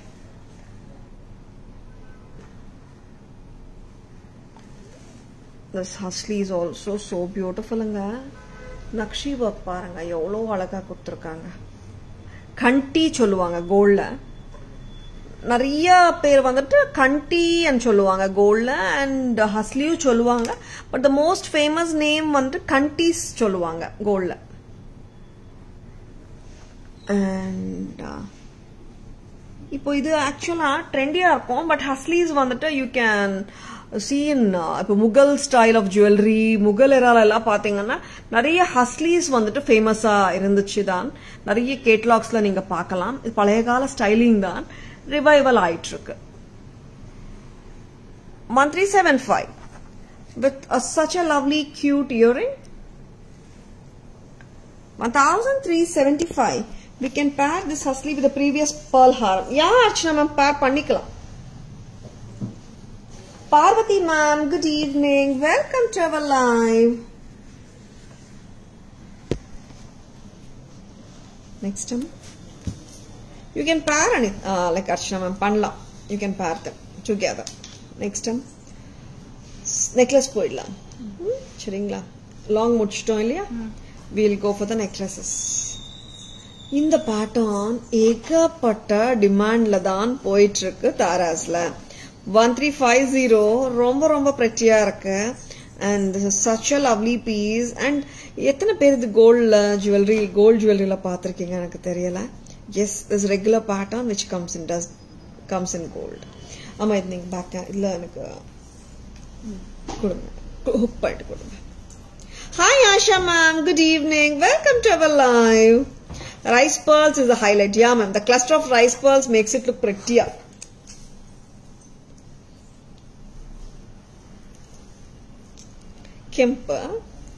this hustley is also so beautiful ங்க nakshi work பாருங்க எவ்வளோ அழகா கொடுத்துருக்காங்க கண்டி சொல்லுவாங்க கோல்ட்ல நிறைய பேர் வந்துட்டு கண்டின்னு சொல்லுவாங்க கோல்ட்ல அண்ட் ஹஸ்லியும் சொல்லுவாங்க but the most famous name வந்துட்டு கண்டிஸ் சொல்லுவாங்க கோல்ட்ல அண்ட் இப்போ இது ஆக்சுவலா ட்ரெண்டியா இருக்கும் பட் ஹஸ்லீஸ் வந்துட்டு யூ கேன் சீன் இப்போ Mughal style of jewellery Mughal எரால எல்லாம் பாத்தீங்கன்னா நிறைய ஹஸ்லீஸ் வந்துட்டு ஃபேமஸா இருந்துச்சு தான் நிறைய கேட்லாக்ஸ்ல நீங்க பார்க்கலாம் இது பழைய கால ஸ்டைலிங் தான் ரிவைவல் ஆயிட்டு இருக்கு one three seven five with such a lovely cute earring 1375 we can pair this husly with the previous pearl haram yeah archana ma'am pair பண்ணிக்கலாம் Parvati ma'am good evening welcome to our live next time you can pair any uh, like archana ma'am பண்ணலாம் you can pair them together next time necklace போயிடலாம் ம், சரிங்களா long முடிச்சிட்டோம் இல்லையா we'll go for the necklaces இந்த pattern ஏகப்பட்ட டிமாண்ட்ல தான் போயிட்டு இருக்கு தாராஸ்ல ஒன் த்ரீ ஃபைவ் ஜீரோ ரொம்ப ரொம்ப பிரட்டியா இருக்கு and this is such a lovely piece and எத்தனை பேர் இது கோல்ட்ல ஜுவல்லரி கோல்ட் ஜுவல்லரியில பார்த்துருக்கீங்க எனக்கு தெரியல yes this regular pattern which comes in does comes in gold ஆமா இது நீங்க பேக் இல்ல எனக்கு கொடுங்க ஹுக் பண்ணிட்டு கொடுங்க Hi Asha ma'am, good evening. Welcome to our live. Rice pearls is the highlight. Yeah ma'am, the cluster of rice pearls makes it look prettier. Kemper.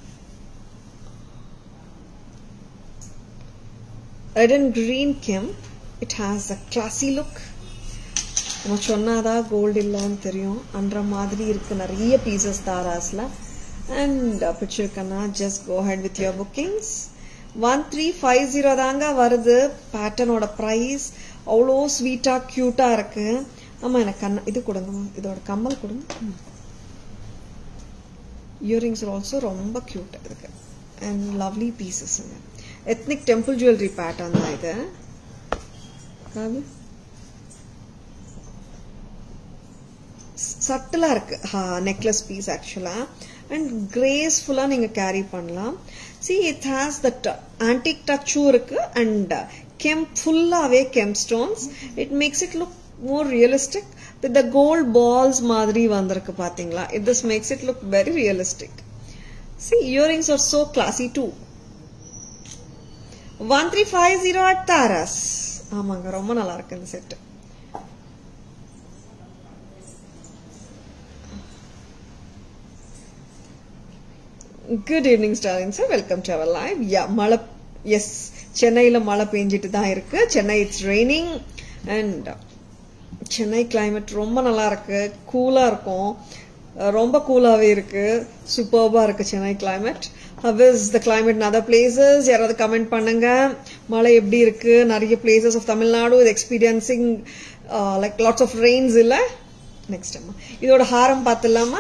Red and green kemp. It has a classy look. நம்ம சொன்னாதான் gold இல்லைன்னு தெரியும் அன்ற மாதிரி இருக்கு நிறைய pieces தாராஸ்ல and பிடிச்சிருக்கேன்னா just go ahead with your bookings one three five zero தாங்க வருது பேட்டர்னோட ப்ரைஸ் அவ்வளோ ஸ்வீட்டாக க்யூட்டாக இருக்கு ஆமாம் எனக்கு கண்ண இது கொடுங்க இதோட கம்மல் கொடுங்க இயரிங்ஸ் ஆல்சோ ரொம்ப க்யூட் இருக்கு அண்ட் லவ்லி பீசஸ்ங்க எத்னிக் டெம்பிள் ஜுவல்லரி பேட்டர்ன் தான் இது காது சட்டிலா இருக்கு நெக்லஸ் பீஸ் ஆக்சுவலா அண்ட் கிரேஸ்ஃபுல்லா நீங்க கேரி பண்ணலாம் see it has that antique டச்சும் இருக்கு அண்ட் கெம்ப் ஃபுல்லாவே kemp stones it makes it look more realistic with the gold balls மாதிரி வந்திருக்கு பாத்தீங்களா it this makes it look very realistic see earrings are so classy too one three five zero at Tharas ஆமாங்க ரொம்ப நல்லா இருக்கு இந்த செட்டு குட் ஈவினிங் ஸ்டாலிங் sir welcome to our live yeah மழை எஸ் சென்னையில் மழை பெஞ்சிட்டு தான் இருக்கு Chennai it's raining and Chennai climate ரொம்ப நல்லா இருக்கு கூலா இருக்கும் அஹ் ரொம்ப கூலாவே இருக்கு சூப்பர்பா இருக்கு Chennai climate how is the climate in other places யாராவது கமெண்ட் பண்ணுங்க மழை எப்படி இருக்கு நிறைய பிளேசஸ் ஆஃப் தமிழ்நாடு இது experiencing like lots of rains இல்ல நெக்ஸ்ட் அம்மா இதோட ஹாரம் பார்த்துலாமா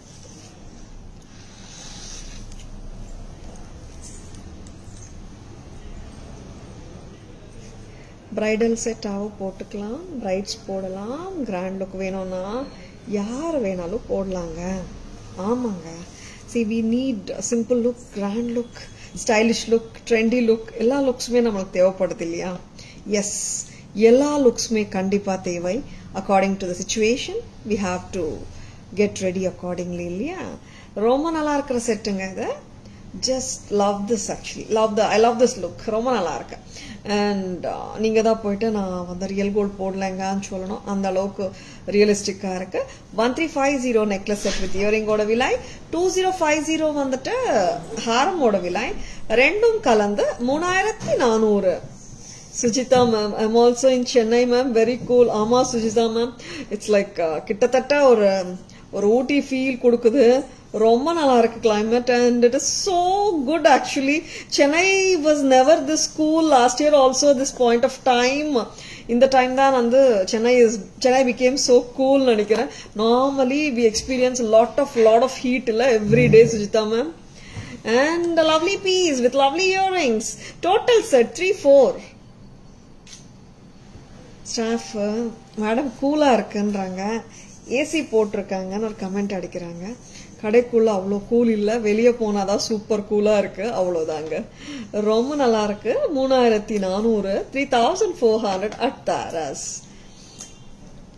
பிரைடல் செட்டாகவும் போட்டுக்கலாம் பிரைட்ஸ் போடலாம் கிராண்ட் லுக் வேணும்னா யார் வேணாலும் போடலாங்க ஆமாங்க see we need simple look grand look stylish look trendy look எல்லா லுக்ஸுமே நம்மளுக்கு தேவைப்படுது இல்லையா எஸ் எல்லா லுக்ஸுமே கண்டிப்பாக தேவை according to the situation we have to get ready accordingly இல்லையா ரொம்ப நல்லா இருக்கிற செட்டுங்க இது just love this actually love the I love this look ரொம்ப நல்லா இருக்கு அண்ட் நீங்க தான் போயிட்டு நான் வந்து ரியல் கோல்ட் போடலைங்கன்னு சொல்லணும் அந்த அளவுக்கு ரியலிஸ்டிக்கா இருக்கு one three five zero necklace set with இயரிங்கோட விலை டூ ஜீரோ ஃபைவ் ஜீரோ வந்துட்டு ஹாரமோட விலை ரெண்டும் கலந்து மூணாயிரத்தி நானூறு Sujitha ma'am I'm also in Chennai ma'am very cool ஆமா சுஜிதா மேம் இட்ஸ் லைக் கிட்டத்தட்ட ஒரு ஒரு ஊட்டி ஃபீல் கொடுக்குது ரொம்ப நல்லா இருக்கு climate and it is so good actually Chennai was never this cool last year also this point of time இந்த டைம் தான் வந்து Chennai is Chennai became so cool நினைக்கிறேன் normally we experience lot of lot of heat இல்ல every day Sujitha ma'am and lovely piece with lovely earrings total set three four staff madam கூலா இருக்குன்றாங்க AC போட்டிருக்காங்கன்னு ஒரு comment அடிக்கிறாங்க கடைக்குள்ள அவ்வளோ கூல் இல்லை வெளியே போனாதான் சூப்பர் கூலா இருக்கு அவ்வளோதாங்க ரொம்ப நல்லா இருக்கு மூணாயிரத்தி நானூறு three thousand four hundred at Tharas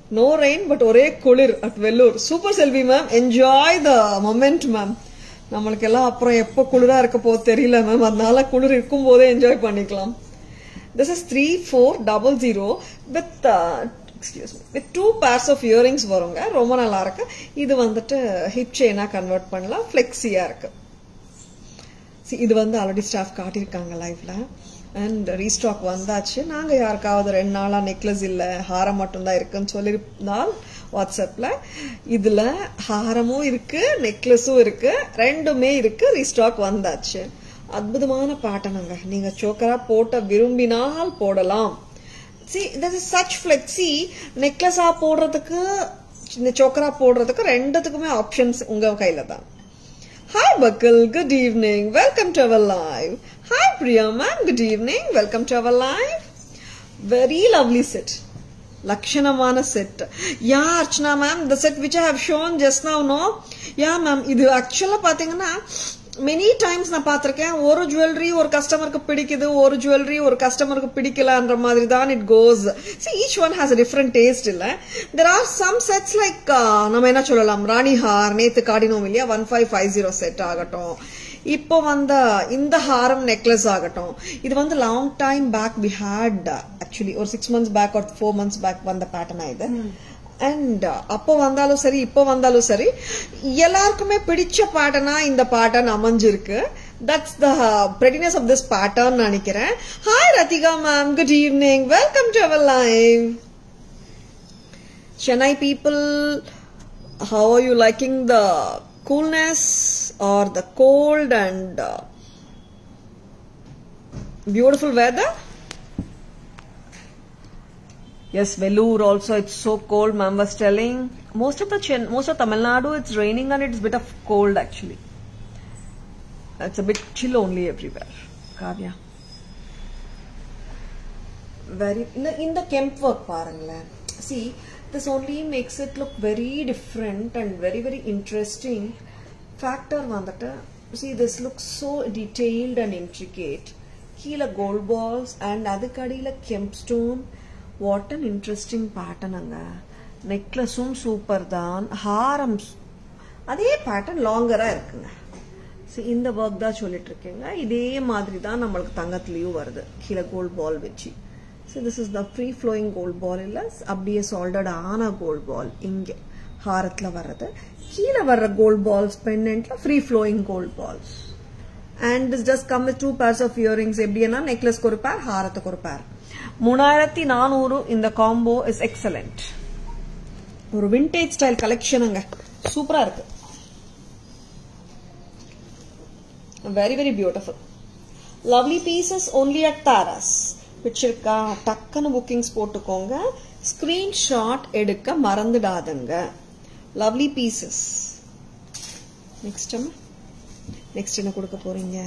no rain but ஒரே குளிர் at Vellore super Selvi ma'am enjoy the moment ma'am நம்மளுக்கு எல்லாம் அப்புறம் எப்போ குளிரா இருக்க போது தெரியல மேம் அதனால குளிர் இருக்கும் போதே என்ஜாய் பண்ணிக்கலாம் this is three four double zero with excuse me with two pairs of earrings வருங்க ரொம்ப நல்லா இருக்கு இது வந்துட்டு ஹிப் செயினா கன்வெர்ட் பண்ணலாம் ஃபிளெக்ஸியா இருக்கு See, இது வந்து ஆல்ரெடி ஸ்டாஃப் காட்டியிருக்காங்க லைவ்ல அண்ட் ரீஸ்டாக் வந்தாச்சு நாங்க யாருக்காவது ரெண்டு நாளா நெக்லஸ் இல்ல ஹாரம் மட்டும்தான் இருக்குன்னு சொல்லியிருந்தால் வாட்ஸ்அப்ல இதுல ஹாரமும் இருக்கு நெக்லஸும் இருக்கு ரெண்டுமே இருக்கு ரீஸ்டாக் வந்தாச்சு அற்புதமான பேட்டர்னுங்க நீங்க சோக்கரா போட்ட விரும்பினால் போடலாம் see this is such flexi நெக்லஸா போடுறதுக்கு இந்த சோக்கரா போடுறதுக்கு ரெண்டுத்துக்குமே ஆப்ஷன்ஸ் உங்க கையில தான் Hi Bakul, good evening. Welcome to our live. Hi Priya ma'am, good evening. Welcome to our live. Very lovely set. லக்ஷணமான set yeah Archana ma'am the set which I have shown just now no yeah ma'am இது ஆக்சுவலா பாத்தீங்கன்னா many times நான் பார்த்திருக்கேன் ஒரு jewellery ஒரு கஸ்டமருக்கு பிடிக்குது ஒரு ஜுவல்லரி ஒரு கஸ்டமருக்கு பிடிக்கலன்ற மாதிரி தான் it goes see each one has a different taste இல்ல there are some sets like நம்ம என்ன சொல்லலாம் ராணி ஹார் நேத்து காடினோம் இல்லையா one five five zero set ஆகட்டும் இப்போ வந்த இந்த ஹாரம் நெக்லஸ் ஆகட்டும் இது வந்து long time back we had actually ஒரு சிக்ஸ் மந்த்ஸ் பேக் ஒரு ஃபோர் மந்த்ஸ் பேக் வந்த பேட்டர்னா இது அண்ட் அப்போ வந்தாலும் சரி இப்போ வந்தாலும் சரி எல்லாருக்குமே பிடிச்ச பேட்டர்னா இந்த பேட்டர்ன் அமைஞ்சிருக்கு that's the prettiness of this pattern நினைக்கிறேன் hi Rathika ma'am good evening welcome to our live Chennai people, how are you liking the coolness or the cold and uh, beautiful weather? Yes, Vellore also it's so cold. Ma'am was telling most of the Chen- most of Tamil Nadu it's raining and it's a bit of cold actually. It's a bit chill only everywhere. Kavya. very இந்த இந்த kemp work பாருங்களேன் see this only makes it look very different and very very interesting factor வந்துட்டு see this look so detailed and intricate கீழே gold balls and அதுக்கு அடியில் kemp stone what an interesting பேட்டர்னுங்க நெக்லஸும் super தான் ஹாரம் அதே பேட்டர்ன் லாங்கரா இருக்குங்க So, இந்த ஒர்க் தான் சொல்லிட்டு இருக்கீங்க இதே மாதிரி தான் நம்மளுக்கு தங்கத்துலயும் வருது கீழே கோல்ட் பால் வச்சு so this is the free flowing gold ball இல்ல அப்படியே சால்டட் ஆன கோல்ட் பால் இங்கே ஹாரத்துல வர்றது கீழே வர்ற கோல்ட் பால்ஸ் பெண்ணெண்ட்ல free flowing gold balls and this just come with two pairs of earrings எப்படின்னா நெக்லஸ்க்கு ஒரு பேர் ஹாரத்துக்கு ஒரு பேர் மூணாயிரத்தி நானூறு இந்த காம்போ இஸ் எக்ஸலண்ட் ஒரு விண்டேஜ் ஸ்டைல் கலெக்ஷனுங்க சூப்பரா இருக்கு very very beautiful lovely pieces only at Tharas பிடிச்சிருக்கா டக்குன்னு புக்கிங்ஸ் போட்டுக்கோங்க ஸ்கிரீன்ஷாட் எடுக்க மறந்துடாதுங்க லவ்லி பீசஸ் நெக்ஸ்ட் நெக்ஸ்ட் என்ன கொடுக்க போறீங்க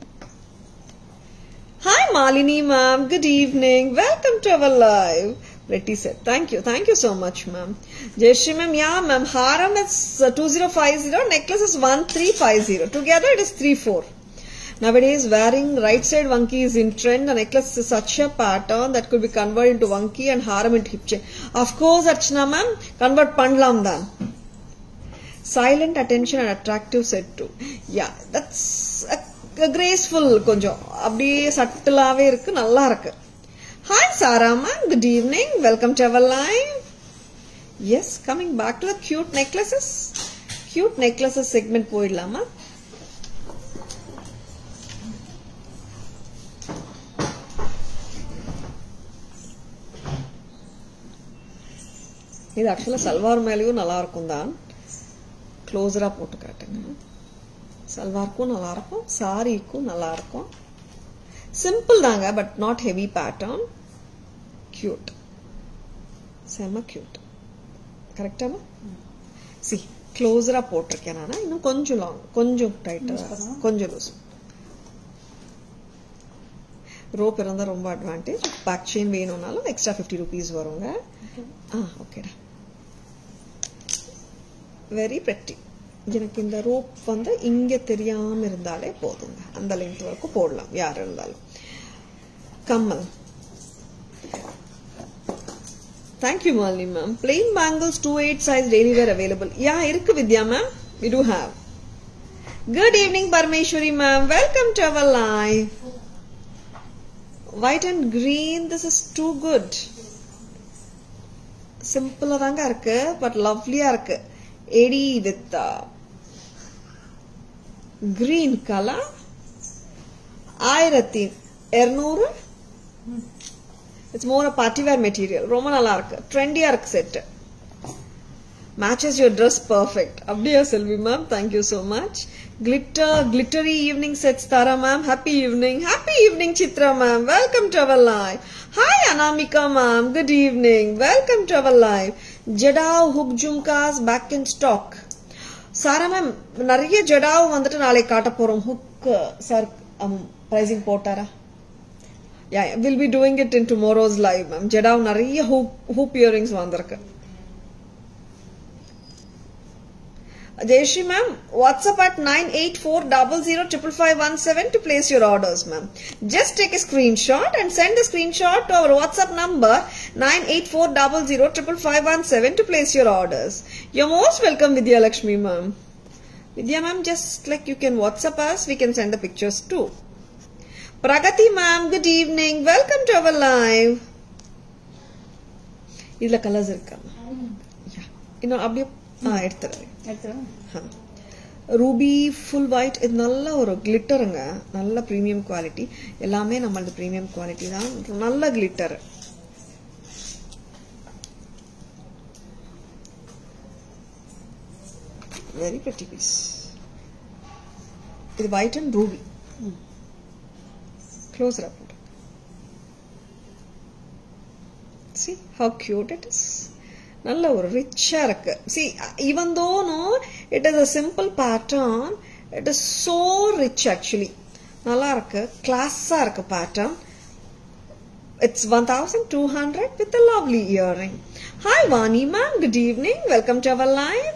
Hi Malini ma'am, good evening. Welcome to our live. Pretty said. Thank you. Thank you so much ma'am. Jayashri ma'am, yeah ma'am. Haram is uh, 2050, necklace is 1350. Together it is 34. Nowadays wearing right side vanki is in trend. The necklace is such a pattern that could be converted into vanki and haram into hip chain. Of course Archana ma'am, convert பண்ணலாம் தான். Silent attention and attractive set too. Yeah, that's a graceful கொஞ்சம் அப்படியே சட்டிலாவே இருக்கு நல்லா இருக்கு hi சாராமா good evening welcome to our live yes coming back to the cute necklaces cute necklaces segment போயிடலாமா இது ஆக்சுவலா சல்வார் மேலேயும் நல்லா இருக்கும் தான் க்ளோஸரா போட்டு காட்டுங்க சல்வாருக்கும் நல்லா இருக்கும் சாரிக்கும் நல்லா இருக்கும் சிம்பிள் தாங்க but not heavy pattern cute செம்ம கியூட் கரெக்டாமா சி க்ளோஸரா போட்டிருக்கேன் நான் இன்னும் கொஞ்சம் லாங் கொஞ்சம் டைட்டா கொஞ்சம் லூஸ் ரோப் இருந்தா ரொம்ப அட்வான்டேஜ் பேக் செயின் வேணும்னாலும் எக்ஸ்ட்ரா ஃபிஃப்டி ருபீஸ் வருங்க ஆ ஓகேடா வெரி ப்ரெட்டி எனக்கு இந்த ரோப் வந்து இங்க தெரியாம இருந்தாலே போதுங்க அந்த லென்த் வரைக்கும் போடலாம் யார் இருந்தாலும் கம்மல் thank you Malini ma'am plain bangles two eight size daily wear available yeah இருக்கு Vidya ma'am we two have good evening Parameswari ma'am welcome to our live white and green this is too good சிம்பிளா தாங்க இருக்கு பட் லவ்லியா இருக்கு எடி வித் கிரீன் கலர் ஆயிரத்தி இருநூறு it's more a party wear material ரொம்ப நல்லா இருக்கு ட்ரெண்டியா இருக்கு set matches your dress perfect அப்படியா Selvi ma'am thank you so much glitter glittery evening sets Tara ma'am happy evening happy evening Chitra ma'am welcome to our live hi Anamika ma'am good evening welcome to our live jadau hook jhumkas back in stock Sara ma'am நிறைய ஜெடாவ் வந்துட்டு நாளைக்கு காட்ட போறோம் hook sir pricing போட்டாரா யா will be doing it in tomorrow's live ma'am jadau நிறைய hoop hoop earrings வந்திருக்கு Jayashree ma'am, WhatsApp at 984005517 to place your orders ma'am. Just take a screenshot and send the screenshot to our WhatsApp number 984005517 to place your orders. You're most welcome Vidya Lakshmi ma'am. Vidya ma'am, just like you can WhatsApp us, we can send the pictures too. Pragati ma'am, good evening. Welcome to our live. இதுல colours இருக்கா Yeah. இன்னும் அப்படியே ஆ எடுத்துறேன் எடுத்துருவேன் Ruby full white இது நல்ல ஒரு கிளிட்டருங்க நல்ல ப்ரீமியம் குவாலிட்டி எல்லாமே நம்மளது ப்ரீமியம் குவாலிட்டி தான் நல்ல கிளிட்டர் வெரி pretty பீஸ் இது white and ruby closer up see how cute it is நல்ல ஒரு ரிச்சா இருக்கு see even though no it is a simple pattern it is so rich actually நல்லா இருக்கு கிளாஸா இருக்கு pattern it's 1200 with a lovely earring hi vani ma'am good evening welcome to our live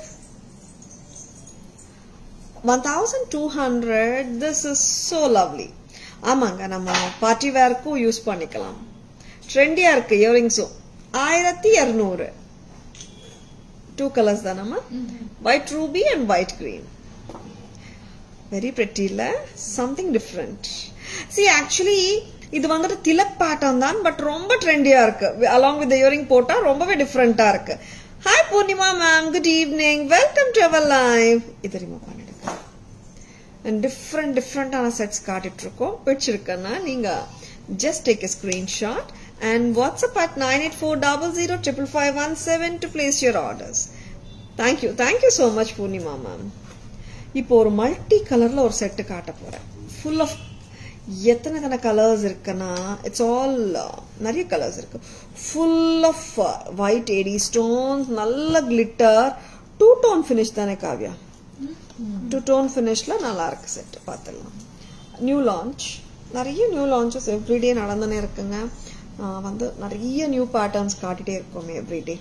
1200 this is so lovely ஆமாங்க நம்ம party வேர்க்கும் use பண்ணிக்கலாம் ட்ரெண்டியா இருக்கு இயரிங்ஸும் ஆயிரத்தி இருநூறு டூ கலர்ஸ் தானம்மா white ruby and white green very pretty இல்ல சம்திங் டிஃப்ரெண்ட் சி ஆக்சுவலி இது வந்துட்டு திலக் பேட்டர்ன் தான் பட் ரொம்ப ட்ரெண்டியா இருக்கு அலாங் வித் இயரிங் போட்டா ரொம்பவே டிஃப்ரெண்டா இருக்கு hi Purnima ma'am good evening welcome to our live இது ரிமூவ் பண்ணிடுங்க அண்ட் டிஃப்ரெண்ட் டிஃப்ரெண்டான செட்ஸ் காட்டிட்டு இருக்கோம் பிடிச்சிருக்குன்னா நீங்க just take a screenshot and WhatsApp at nine eight four double zero triple five one seven to place your orders thank you thank you so much Purnima ma'am இப்போ ஒரு multi கலர்ல ஒரு செட்டு காட்ட போறேன் ஃபுல் ஆஃப் எத்தனை எத்தனை கலர்ஸ் இருக்குன்னா இட்ஸ் ஆல் நிறைய கலர்ஸ் இருக்கு full of white AD stones நல்ல கிளிட்டர் டூ டோன் ஃபினிஷ் தானே காவ்யா டூ டோன் ஃபினிஷ்ல நல்லா இருக்கு செட் பார்த்துடலாம் நியூ லான்ச் நிறைய நியூ லான்ச்சஸ் எவ்ரிடே நடந்துனே இருக்குங்க ஆஹ் வந்து நிறைய நியூ பேட்டர்ன்ஸ் காட்டிட்டே இருக்கோமே everyday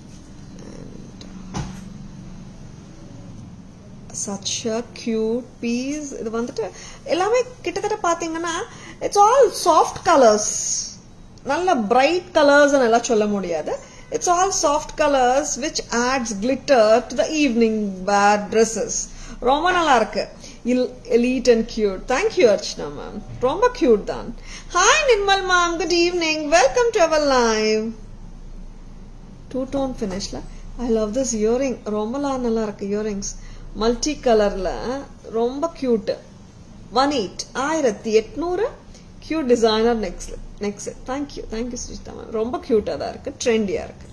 such a cute piece இது வந்துட்டு எல்லாமே கிட்டத்தட்ட பாத்தீங்கன்னா இட்ஸ் ஆல் சாஃப்ட் கலர்ஸ் நல்ல பிரைட் கலர்ஸ் எல்லாம் சொல்ல முடியாது it's all soft colours which adds glitter to the evening wear dresses ரொம்ப நல்லா இருக்கு elite and cute. Thank you, Archana ma'am. ரொம்ப cute தான். Hi, Nirmal ma'am. Good evening. Welcome to our live. Two tone finishல I love this earring. ரொம்ப நல்லா இருக்கு earrings. Multi கலர்ல ரொம்ப கியூட் ஒன் எயிட் ஆயிரத்தி எட்நூறு cute designer next next thank you thank you Sujitha ma'am ரொம்ப கியூட்டா தான் இருக்கு ட்ரெண்டியா இருக்கு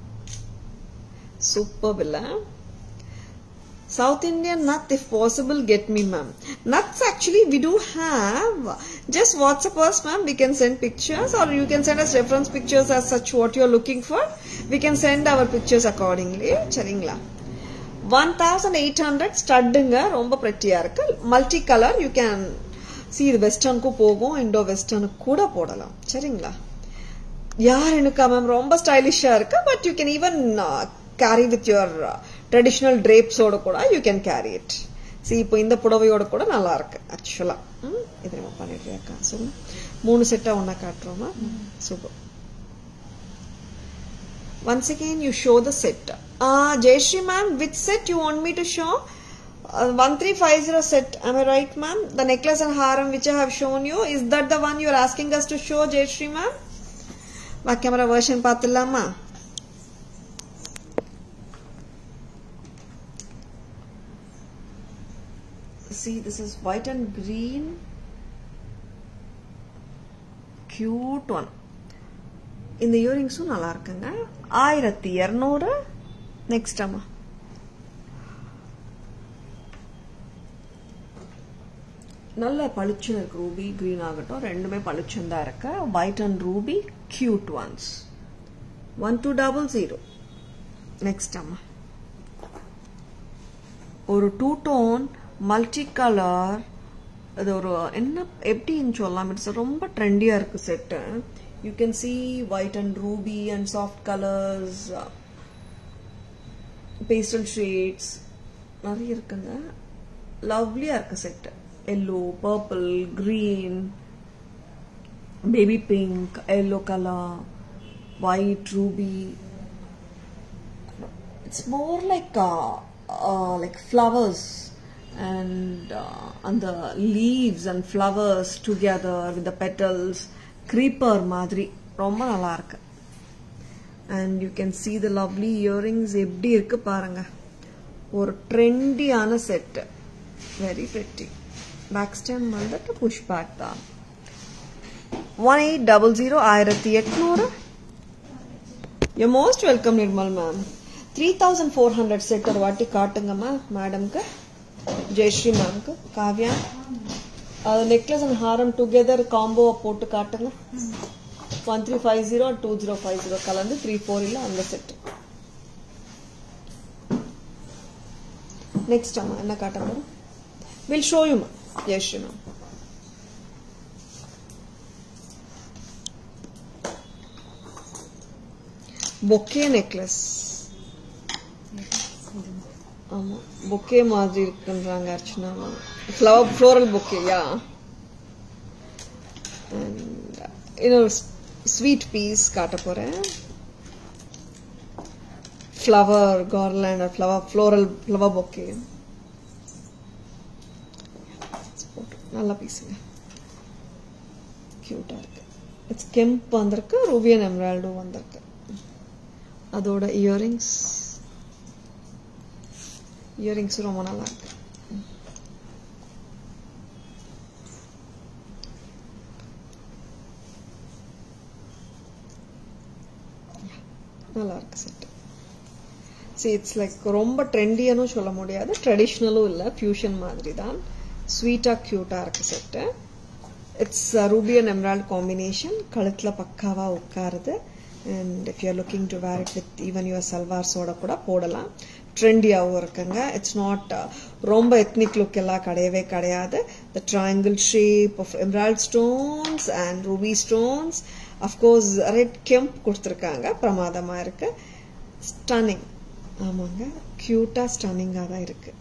சூப்பர் இல்ல South Indian nut if possible get me ma'am. Nuts actually we do have. Just WhatsApp us ma'am. We can send pictures or you can send us reference pictures as such what you are looking for. We can send our pictures accordingly. சரிங்களா one thousand eight hundred ஸ்டட்டுங்க ரொம்ப ப்ரெட்டியா இருக்கு multi colour you can see இது வெஸ்டர்னுக்கும் போகும் Indo வெஸ்டர்னுக்கு கூட போடலாம் சரிங்களா யார் எனக்கா மேம் ரொம்ப ஸ்டைலிஷா இருக்கு but you can even carry with your traditional ட்ரேப்ஸோட கூட you can carry it see இப்போ இந்த புடவையோட கூட நல்லா இருக்கு ஆக்சுவலா இது நம்ம பண்ணிடுறியாக்கா சொல்லு மூணு செட்டா ஒன்னா காட்டுறோமா super once again you show the set uh jayashri ma'am which set you want me to show uh, 1350 set am i right ma'am the necklace and haram which i have shown you is that the one you are asking us to show jayashri ma'am வா camera version பார்த்துடலாமா see this is white and green cute one இந்த இயரிங்ஸும் நல்லா இருக்குங்க ஆயிரத்தி இரநூறு next அம்மா நல்ல பளிச்சுன்னு இருக்கு ரூபி கிரீன் ஆகட்டும் ரெண்டுமே பளிச்சுன்னு தான் இருக்கு white and ruby cute ones one two double zero next அம்மா ஒரு டூ டோன் மல்டி கலர் அது ஒரு என்ன எப்படின்னு சொல்லலாம் இட்ஸ் ரொம்ப ட்ரெண்டியாக இருக்குது set you can see white and ruby and soft colours pastel shades நிறைய இருக்குங்க லவ்லியாக இருக்குது set yellow purple green baby pink yellow colour white ruby it's more like uh, uh, like flowers and uh, and the leaves and flowers together with the petals creeper மாதிரி ரொம்ப நல்லா இருக்கு and you can see the lovely earrings எப்படி இருக்கு பாருங்க ஒரு ட்ரெண்டியான set very pretty back stem வந்துட்டு புஷ் பேக் தான் ஒன் எயிட் டபுள் ஜீரோ ஆயிரத்தி எட்நூறு you most welcome Nirmal ma'am three thousand four hundred set ஒரு வாட்டி காட்டுங்கம்மா மேடம்க்கு ஜெயஸ்ரீ மேம்க்கு காவ்யா அது நெக்லஸ் அண்ட் ஹாரம் டுகெதர் காம்போவை போட்டு காட்டுங்க one three five zero two zero five zero கலந்து த்ரீ ஃபோர் இல்லை அந்த செட் நெக்ஸ்ட் அம்மா என்ன காட்ட போறோம் will show you ma'am Jayashree ma'am bouquet necklace ஆமா பொக்கே மாதிரி இருக்குன்றாங்க Archana flower floral bouquet yeah இன்னொரு ஸ்வீட் பீஸ் காட்ட போறேன் flower garland flower floral flower bouquet நல்ல பீஸுங்க கியூட்டா இருக்கு இட்ஸ் கெம்ப் வந்திருக்கு ரூபியன் எம்ராய்டும் வந்திருக்கு அதோட இயரிங்ஸ் இயரிங்ஸ் ரொம்ப நல்லா இருக்கு நல்லா இருக்கு செட் சி இட்ஸ் லைக் ரொம்ப ட்ரெண்டியானும் சொல்ல முடியாது ட்ரெடிஷ்னலும் இல்லை ஃபியூஷன் மாதிரி தான் ஸ்வீட்டாக க்யூட்டாக இருக்கு set it's ruby and emerald combination கழுத்தில் பக்காவாக உட்காருது and if you're looking to wear it with even your சல்வார்ஸோட கூட போடலாம் ட்ரெண்டியாகவும் இருக்குங்க இட்ஸ் நாட் ரொம்ப எத்னிக் லுக் எல்லாம் கிடையவே கிடையாது the triangle shape of emerald stones and ruby stones of course red kemp கொடுத்துருக்காங்க பிரமாதமாக இருக்கு ஸ்டன்னிங் ஆமாங்க க்யூட்டாக ஸ்டன்னிங்காக தான் இருக்கு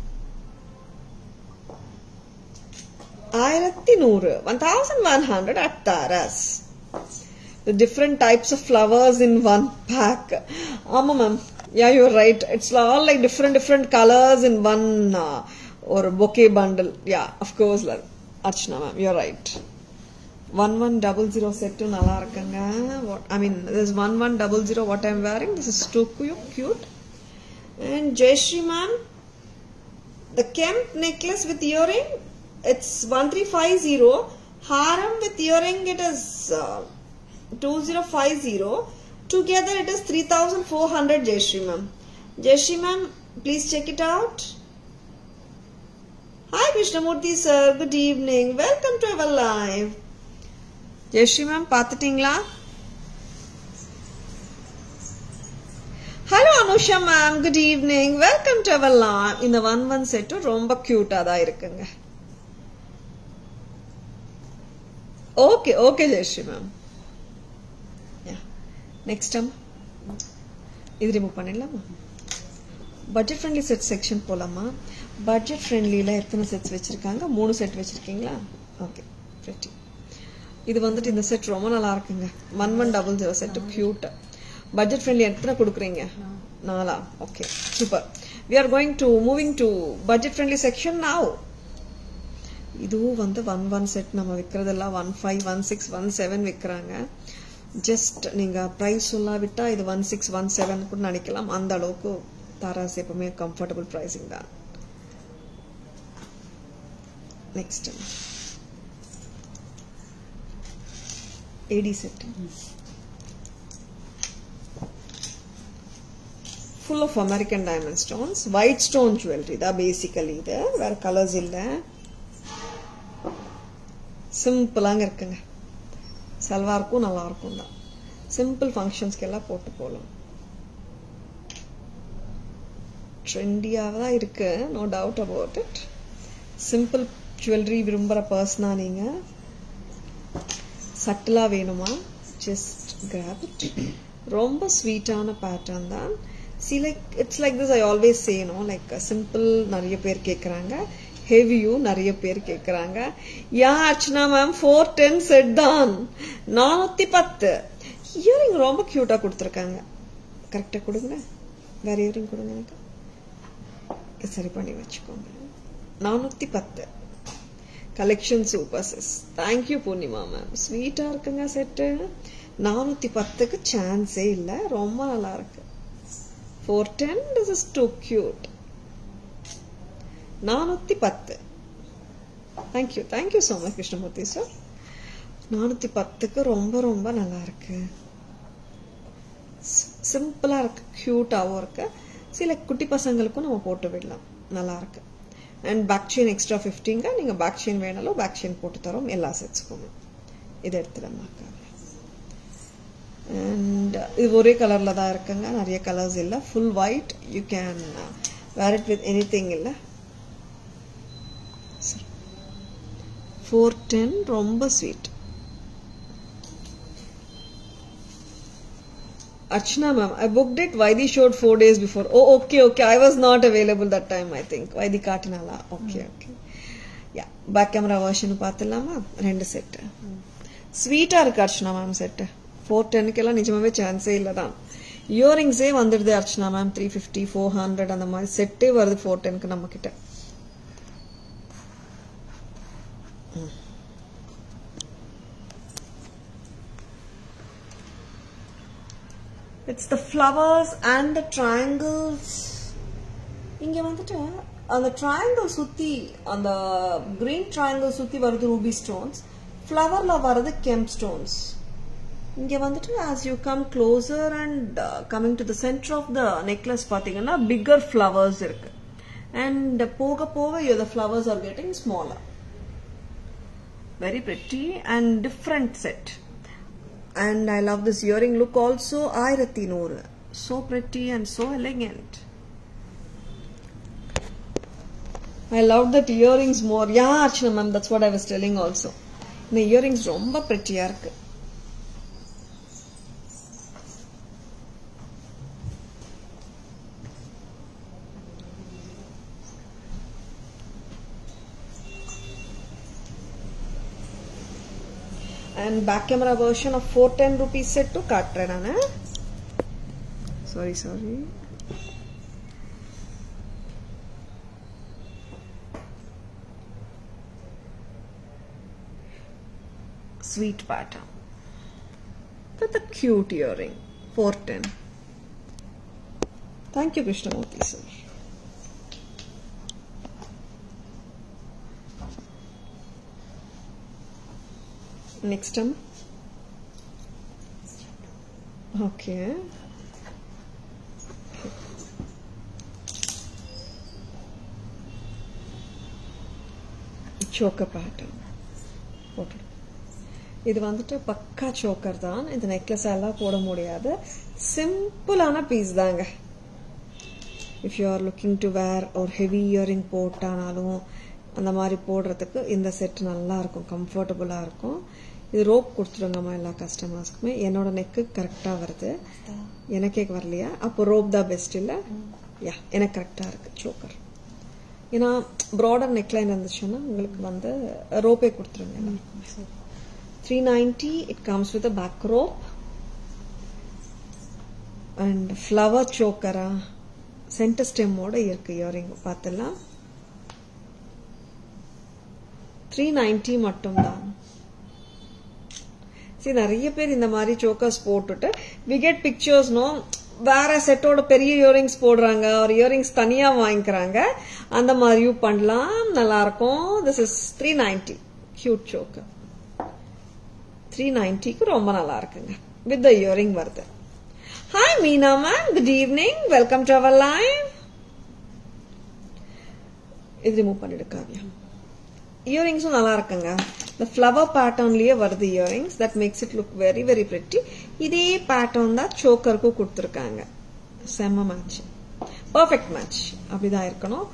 ஆயிரத்தி நூறு one thousand one hundred at Tara's the different types of flowers in one pack. Amma ma'am, yeah, you're right. It's all like different different colors in one uh, or bouquet bundle. Yeah, of course, la- Archana ma'am, you're right. One one double zero set to நல்லா இருக்குங்க what I mean this one one double zero what I'm wearing this is too cute cute and Jayashri ma'am the Kemp necklace with earring it's 1350 haram with earring it is uh, 2050 together it is 3400 Jayashri ma'am Jayashri ma'am please check it out hi Krishnamurthy sir good evening welcome to our live Jayashri ma'am பார்த்துட்டீங்களா hello Anusha ma'am good evening welcome to our lawn இந்த one one செட்டும் ரொம்ப கியூட்டா தான் இருக்குங்க okay okay Jayashree ma'am next time இது remove பண்ணிடலாமா budget friendly set section போலாமா பட்ஜெட் ஃப்ரெண்ட்லியில் எத்தனை செட்ஸ் வச்சுருக்காங்க மூணு செட் வச்சுருக்கீங்களா ஓகே ஃபிஃப்டி இது வந்துட்டு இந்த செட் ரொம்ப நல்லா இருக்குங்க one one double zero set cute budget friendly எத்தனை கொடுக்குறீங்க நாலா okay super we are going to moving to budget friendly section now இதுவும் வந்து ஒன் ஒன் செட் நம்ம விற்கிறதெல்லாம் one five one six one seven விற்கிறாங்க ஜஸ்ட் நீங்கள் ப்ரைஸ் சொல்லாவிட்டா இது ஒன் சிக்ஸ் ஒன் செவன் கூட நினைக்கலாம் அந்த அளவுக்கு தாராஸ் எப்பவுமே கம்ஃபர்டபுள் ப்ரைஸிங் தான் next AD set full of American diamond stones white stone jewellery தான் பேசிக்கலி இது வேற கலர்ஸ் இல்லை சிம்பிளாங்க இருக்குங்க சல்வாருக்கும் நல்லா இருக்கும் தான் சிம்பிள் ஃபங்க்ஷன்ஸ்க்கு எல்லாம் போட்டு போகலாம் ட்ரெண்டியாக தான் இருக்கு no doubt about it simple jewellery விரும்புகிற பர்சனா நீங்கள் சட்டிலாக வேணுமா ஜஸ்ட் கிராப் இட் ரொம்ப ஸ்வீட்டான பேட்டர்ன் தான் see like it's like this I always சேனோ லைக் சிம்பிள் நிறைய பேர் கேட்குறாங்க ஹெவியும் நிறைய பேர் கேட்குறாங்க yeah Archana ma'am four ten set தான் நானூற்றி பத்து இயரிங் ரொம்ப க்யூட்டாக கொடுத்துருக்காங்க கரெக்டாக கொடுங்க வேற இயரிங் கொடுங்க எனக்கு சரி பண்ணி வச்சுக்கோங்க நானூற்றி பத்து collection super sis thank you Purnima ma'am ஸ்வீட்டாக இருக்குங்க செட்டு நானூற்றி பத்துக்கு சான்ஸே இல்லை ரொம்ப நல்லா இருக்கு four ten this is too cute நானூற்றி பத்து thank you thank you so much Krishnamurthy sir நானூற்றி பத்துக்கு ரொம்ப ரொம்ப நல்லா இருக்கு சிம்பிளாக இருக்கு க்யூட்டாகவும் இருக்கு சில குட்டி பசங்களுக்கும் நம்ம போட்டு விடலாம் நல்லா இருக்கு அண்ட் பேக் செயின் எக்ஸ்ட்ரா ஃபிஃப்டிங்க நீங்கள் பேக் செயின் வேணாலும் பேக் செயின் போட்டு தரோம் எல்லா செட்ஸுக்குமே இதை எடுத்துடமாக்கா அண்ட் இது ஒரே கலரில் தான் இருக்குங்க நிறைய கலர்ஸ் இல்லை full white you can wear it with anything இல்லை ஃபோர் டென் ரொம்ப sweet Archana ma'am, I booked it. Vaidi showed four days before. Oh, okay, okay. I was not available that time, I think. Vaidi காட்டினாலா okay okay yeah back camera version பார்த்துலாமா ரெண்டு set ஸ்வீட்டாக இருக்கு Archana ma'am set four டென்னுக்கெல்லாம் நிஜமாவே சான்ஸே இல்லை தான் இயரிங்ஸே வந்துடுது Archana ma'am three fifty four hundred அந்த மாதிரி செட்டே வருது ஃபோர் டென்க்கு நம்ம கிட்ட it's the flowers and the triangles இங்கே வந்துட்டு அந்த ட்ரையாங்கிள் சுற்றி அந்த கிரீன் ட்ரையாங்கிள் சுற்றி வருது ரூபி ஸ்டோன்ஸ் ஃப்ளவரில் வர்றது கெம் ஸ்டோன்ஸ் இங்கே வந்துட்டு as you come closer and coming to the centre of the necklace பார்த்தீங்கன்னா பிக்கர் ஃப்ளவர்ஸ் இருக்கு அண்ட் போக போக the flowers are getting smaller very pretty and different set and I love this earring look also ஆயிரத்தி நூறு so pretty and so elegant I love that earrings more yeah Archana ma'am that's what I was telling also இந்த earrings ரொம்ப pretty இருக்கு and back camera version of 410 rupees set to காட்டுறேன் நான் sorry sorry sweet pattern with a cute earring 410 thank you krishnamurti sir next time okay choker pattern போட்டு இது வந்துட்டு பக்கா choker தான் இந்த நெக்லஸ் எல்லாம் போட முடியாது சிம்பிளான பீஸ் தாங்க if you are looking to wear ஒரு ஹெவி இயரிங் போட்டானாலும் அந்த மாதிரி போடுறதுக்கு இந்த செட் நல்லா இருக்கும் கம்ஃபர்டபுளாக இருக்கும் இது ரோப் கொடுத்துருங்கம்மா எல்லா கஸ்டமர்ஸ்க்குமே என்னோட நெக்கு கரெக்டாக வருது எனக்கே வரலையா அப்போ ரோப் தான் பெஸ்ட் இல்லை யா எனக்கு கரெக்டாக இருக்கு சோக்கர் ஏன்னா ப்ராடர் நெக்லைன் இருந்துச்சுன்னா உங்களுக்கு வந்து ரோப்பே கொடுத்துருங்க எல்லாருக்குமே three ninety it comes with back rope and flower சோக்கரா சென்டர் ஸ்டெம்மோட இருக்கு இயரிங் பார்த்துலாம் த்ரீ நைன்டி மட்டும்தான் சரி நிறைய பேர் இந்த மாதிரி சோக்கர்ஸ் போட்டுட்டு வி கெட் பிக்சர்ஸ் நோ வேற செட்டோட பெரிய இயரிங்ஸ் போடுறாங்க ஒரு இயரிங்ஸ் தனியா வாங்கிக்கிறாங்க அந்த மாதிரியும் பண்ணலாம் நல்லா இருக்கும் this is three ninety cute choker three நைன்டிக்கு ரொம்ப நல்லா இருக்குங்க வித் த இயரிங் வருது hi Meena ma'am good evening welcome to our live இது ரிமூவ் பண்ணிடு காவியா இயரிங்ஸும் நல்லா இருக்குங்க இந்த ஃப்ளவர் பேட்டர்ன்லயே வருது earrings that makes it look very very pretty இதே பேட்டர்ன் தான் சோக்கருக்கும் கொடுத்துருக்காங்க செம்ம மேட்ச் பர்ஃபெக்ட் மேட்ச் அப்படிதான் இருக்கணும்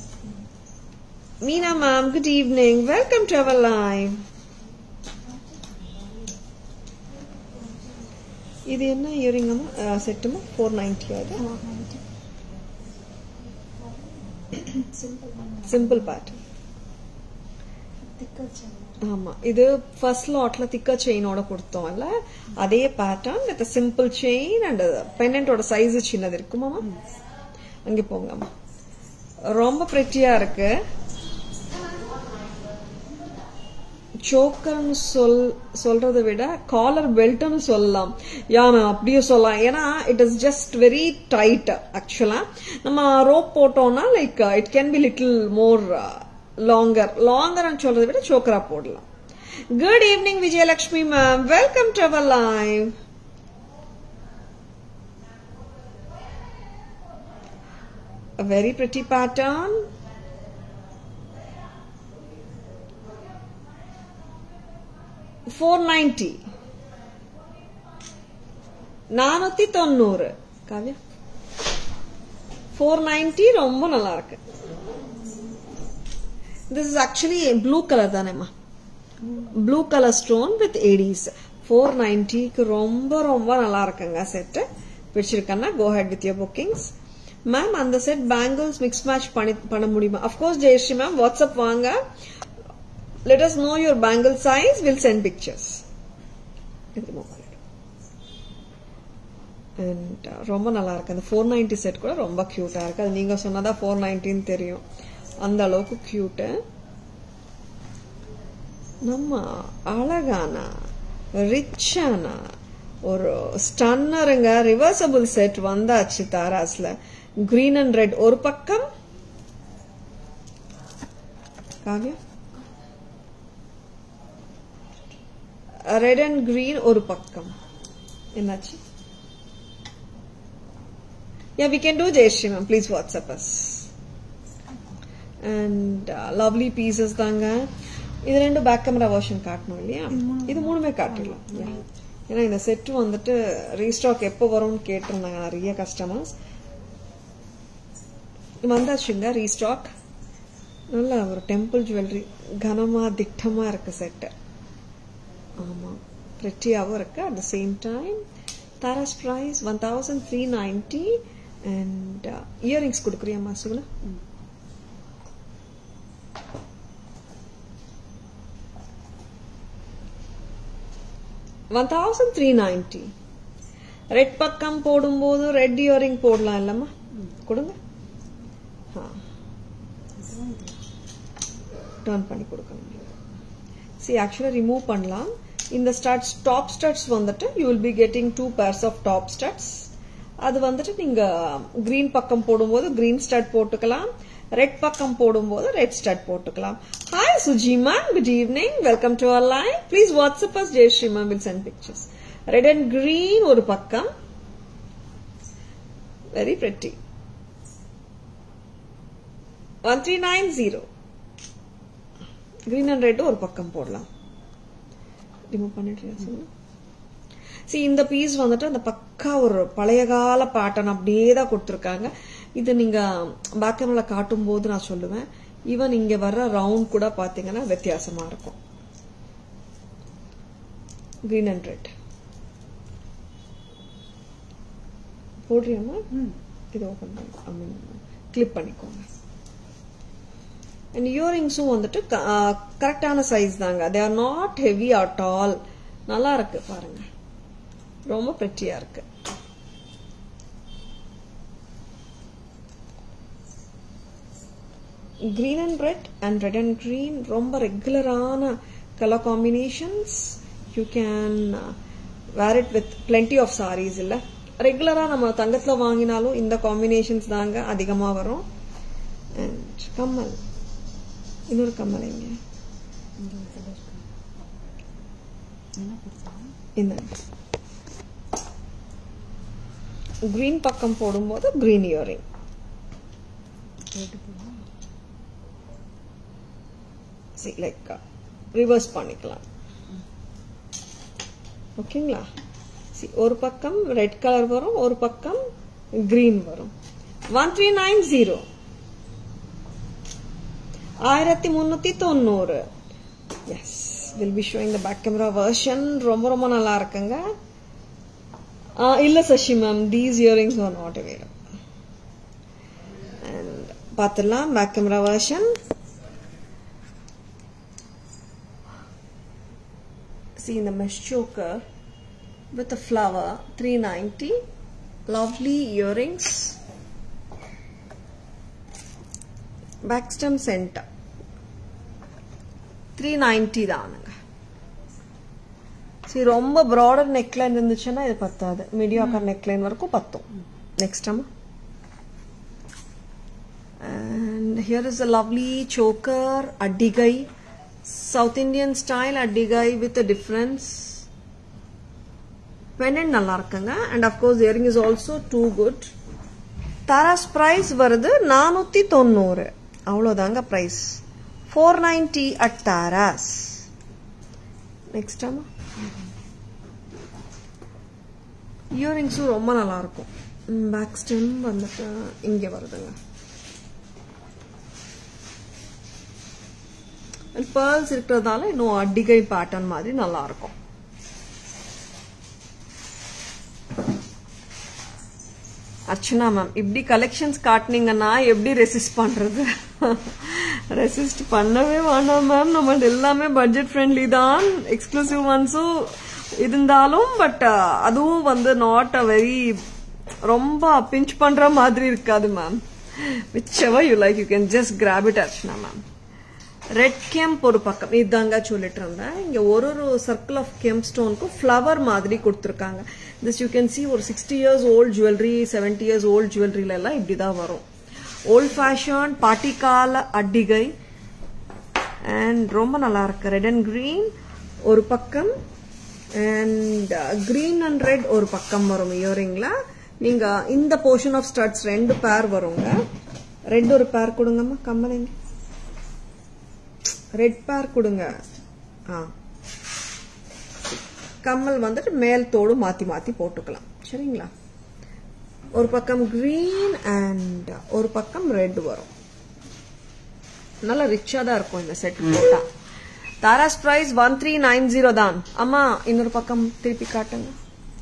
Meena ma'am good evening welcome to our live இது என்ன இயரிங்கம்மா செட்டுமா ஃபோர் நைன்டி அது சிம்பிள் பேட்டர்ன் ஆமா இது ஃபர்ஸ்ட் லாட்ல திக்க செயினோட கொடுத்தோம்ல அதே pattern with simple chain and பெண்டன்ட்டோட சைஸ் சின்னது இருக்குமாமா அங்கே போங்கம்மா ரொம்ப பிரெட்டியா இருக்கு சோக்கர்னு சொல் சொல்றதை விட காலர் பெல்ட்னு சொல்லலாம் யா மேம் அப்படியே சொல்லலாம் ஏன்னா it is just very tight ஆக்சுவலா நம்ம ரோப் போட்டோம்னா like it can be little more longer லாங்கர்னு சொல்றதை விட சோக்கரா போடலாம் good evening Vijayalakshmi ma'am welcome to our live A very pretty pattern. Four ninety நானூத்தி தொண்ணூறு காவ்யா ஃபோர் நைன்டி ரொம்ப நல்லா இருக்கு this is actually blue colour தானேம்மா blue colour stone with ADs four நைன்டிக்கு ரொம்ப ரொம்ப நல்லா இருக்குங்க செட்டு பிடிச்சிருக்கேன்னா go ahead with your bookings ma'am அந்த செட் பேங்கிள்ஸ் மிக்ஸ் மேட்ச் பண்ணி பண்ண முடியுமா அஃப்கோர்ஸ் ஜெயஸ்ரீ மேம் வாட்ஸ்அப் வாங்க let us know your bangle size we'll send pictures and ரொம்ப நல்லா இருக்கு அந்த ஃபோர் நைன்டி செட் கூட ரொம்ப கியூட்டா இருக்கு அது நீங்க சொன்னதா ஃபோர் நைன்டின்னு தெரியும் அந்த அளவுக்கு கியூட்டு நம்ம அழகான ரிச்சான ஒரு ஸ்டன்னருங்க ரிவர்சபிள் செட் வந்தாச்சு தாராஸ்ல கிரீன் அண்ட் ரெட் ஒரு பக்கம் காவியா ரெட் அண்ட் கிரீன் ஒரு பக்கம் என்னாச்சு yeah we can do Jayashree ma'am please WhatsApp us and lovely pieces தாங்க இது ரெண்டும் பேக் கேமரா வெர்ஷன் காட்டணும் இல்லையா இது மூணுமே காட்டிடலாம் ஏன்னா இந்த செட் வந்துட்டு ரீஸ்டாக் எப்போ வரும்னு கேட்டிருந்தாங்க நிறைய கஸ்டமர்ஸ் வந்தாச்சுங்க ரீஸ்டாக் நல்ல ஒரு டெம்பிள் ஜுவல்லரி கனமா திட்டமா இருக்கு செட்டு ஆமா ப்ரெட்டியாகவும் இருக்கு at the same time Tara's price one thousand three ninety and earrings கொடுக்குறியாம்மா Suguna one thousand three ninety red பக்கம் போடும்போது ரெட் இயரிங் போடலாம் இல்லம்மா கொடுங்க டர்ன் பண்ணி கொடுக்கணும் சி ஆக்சுவலாக ரிமூவ் பண்ணலாம் இந்த ஸ்டட்ஸ் டாப் ஸ்டட்ஸ் வந்துட்டு you will be getting two pairs of top studs அது வந்துட்டு நீங்க கிரீன் பக்கம் போடும்போது கிரீன் ஸ்டட் போட்டுக்கலாம் ரெட் பக்கம் போடும்போது ரெட் ஸ்டட் போட்டுக்கலாம் ஹாய் சுஜிமா good evening welcome to our live please WhatsApp us ஜெயஸ்ரீமா will send pictures red and green ஒரு பக்கம் very pretty one three nine zero green and red ஒரு பக்கம் போடலாம் ரிமூவ் பண்ணிட்டு சி இந்த பீஸ் வந்துட்டு அந்த பக்கா ஒரு பழைய கால பேட்டர்ன் அப்படியே தான் கொடுத்துருக்காங்க இது நீங்க பேக் கேமரா காட்டும் போது நான் சொல்லுவேன் ஈவன் இங்க வர்ற ரவுண்ட் கூட பாத்தீங்கன்னா வித்தியாசமா இருக்கும் கிரீன் அண்ட் ரெட் போடுறியம்மா இது ஓபன் பண்ணி ஐ மீன் கிளிப் பண்ணிக்கோங்க அண்ட் இயரிங்ஸும் வந்துட்டு கரெக்டான சைஸ் தாங்க they are not heavy at all நல்லா இருக்கு பாருங்க ரொம்ப பிரெட்டியா இருக்கு green and red and red and green ரொம்ப ரெகுலரான colour combinations you can wear it with plenty of sarees இல்ல ரெகுலரா நம்ம தங்கத்துல வாங்கினாலும் இந்த காம்பினேஷன்ஸ் தாங்க அதிகமா வரும் அண்ட் கம்மல் இன்னொரு கம்மல் எங்க இங்கே ஒரு கலர் இருக்கு என்ன கொடுத்தாங்க இந்த கிரீன் பக்கம் போடும்போது கிரீன் இயரிங் ரெட்டு போடணும் சி லைக் ரிவர்ஸ் பண்ணிக்கலாம் ஓகேங்களா சி ஒரு பக்கம் ரெட் கலர் வரும் ஒரு பக்கம் கிரீன் வரும் ஒன் த்ரீ நைன் ஜீரோ ஆயிரத்தி முன்னூத்தி தொண்ணூறு yes will be showing the back camera version ரொம்ப ரொம்ப நல்லா இருக்குங்க ஆ, இல்ல Sasi ma'am these earrings are not available and பார்த்துடலாம் back camera version see in the mesh choker with a flower 390 lovely earrings back stem center 390 தானுங்க சரி ரொம்ப ப்ராடர் நெக்லைன் இருந்துச்சுன்னா இது பத்தாது மீடியாக்கர் நெக்லைன் வரைக்கும் பத்தும் நெக்ஸ்ட் அம்மா and here is a lovely choker addigai south indian style addigai with a difference pendant நல்லா இருக்குங்க and of course earring is also too good Tharas price வருது நானூத்தி தொண்ணூறு அவ்வளோதாங்க price four ninety at Tharas next ஆமா இயரிங்ஸும் ரொம்ப நல்லா இருக்கும் பேக் ஸ்டெம் வந்துட்டு இங்க வருதுங்க பேர்ல்ஸ் இருக்கிறதால இன்னும் அடிகை பேட்டர்ன் மாதிரி நல்லா இருக்கும் அர்ச்சனா மேம் இப்படி கலெக்ஷன்ஸ் காட்டுனீங்கன்னா எப்படி ரெசிஸ்ட் பண்றது ரெசிஸ்ட் பண்ணவே வேணாம் மேம் நம்ம எல்லாமே பட்ஜெட் ஃப்ரெண்ட்லி தான் எக்ஸ்க்ளூசிவ் ஒன்ஸும் இருந்தாலும் பட் அதுவும் வந்து நாட் அ வெரி ரொம்ப பிஞ்ச் பண்ற மாதிரி இருக்காது ma'am which ever you like you can just grab it Archana ma'am red kemp ஒரு பக்கம் இதாங்க சொல்லிட்டு இருந்தேன் இங்க ஒரு ஒரு சர்க்கிள் ஆஃப் கெம்ப் ஸ்டோனுக்கும் ஃப்ளவர் மாதிரி கொடுத்துருக்காங்க திஸ் யூ கேன் see ஒரு sixty years old jewellery seventy years old ஜுவல்லரியில எல்லாம் இப்படிதான் வரும் ஓல்ட் ஃபேஷன் பாட்டிக்கால அட்டிகை அண்ட் ரொம்ப நல்லா இருக்கு ரெட் அண்ட் green ஒரு பக்கம் அண்ட் green அண்ட் ரெட் ஒரு பக்கம் வரும் இயரிங்ல நீங்க இந்த போர்ஷன் ஆஃப் ஸ்டட்ஸ் ரெண்டு பேர் வருங்க ரெட் ஒரு பேர் கொடுங்கம்மா கம்மலைங்க ரெட் பேர் கொடுங்க ஆ கம்மல் வந்துட்டு மேல் தோடு மாத்தி மாத்தி போட்டுக்கலாம் சரிங்களா ஒரு பக்கம் green அண்ட் ஒரு பக்கம் ரெட் வரும் நல்ல ரிச்சா தான் இருக்கும் இந்த செட் போட்டா Tharas price one three nine zero தான் அம்மா இன்னொரு பக்கம் திருப்பி காட்டுங்க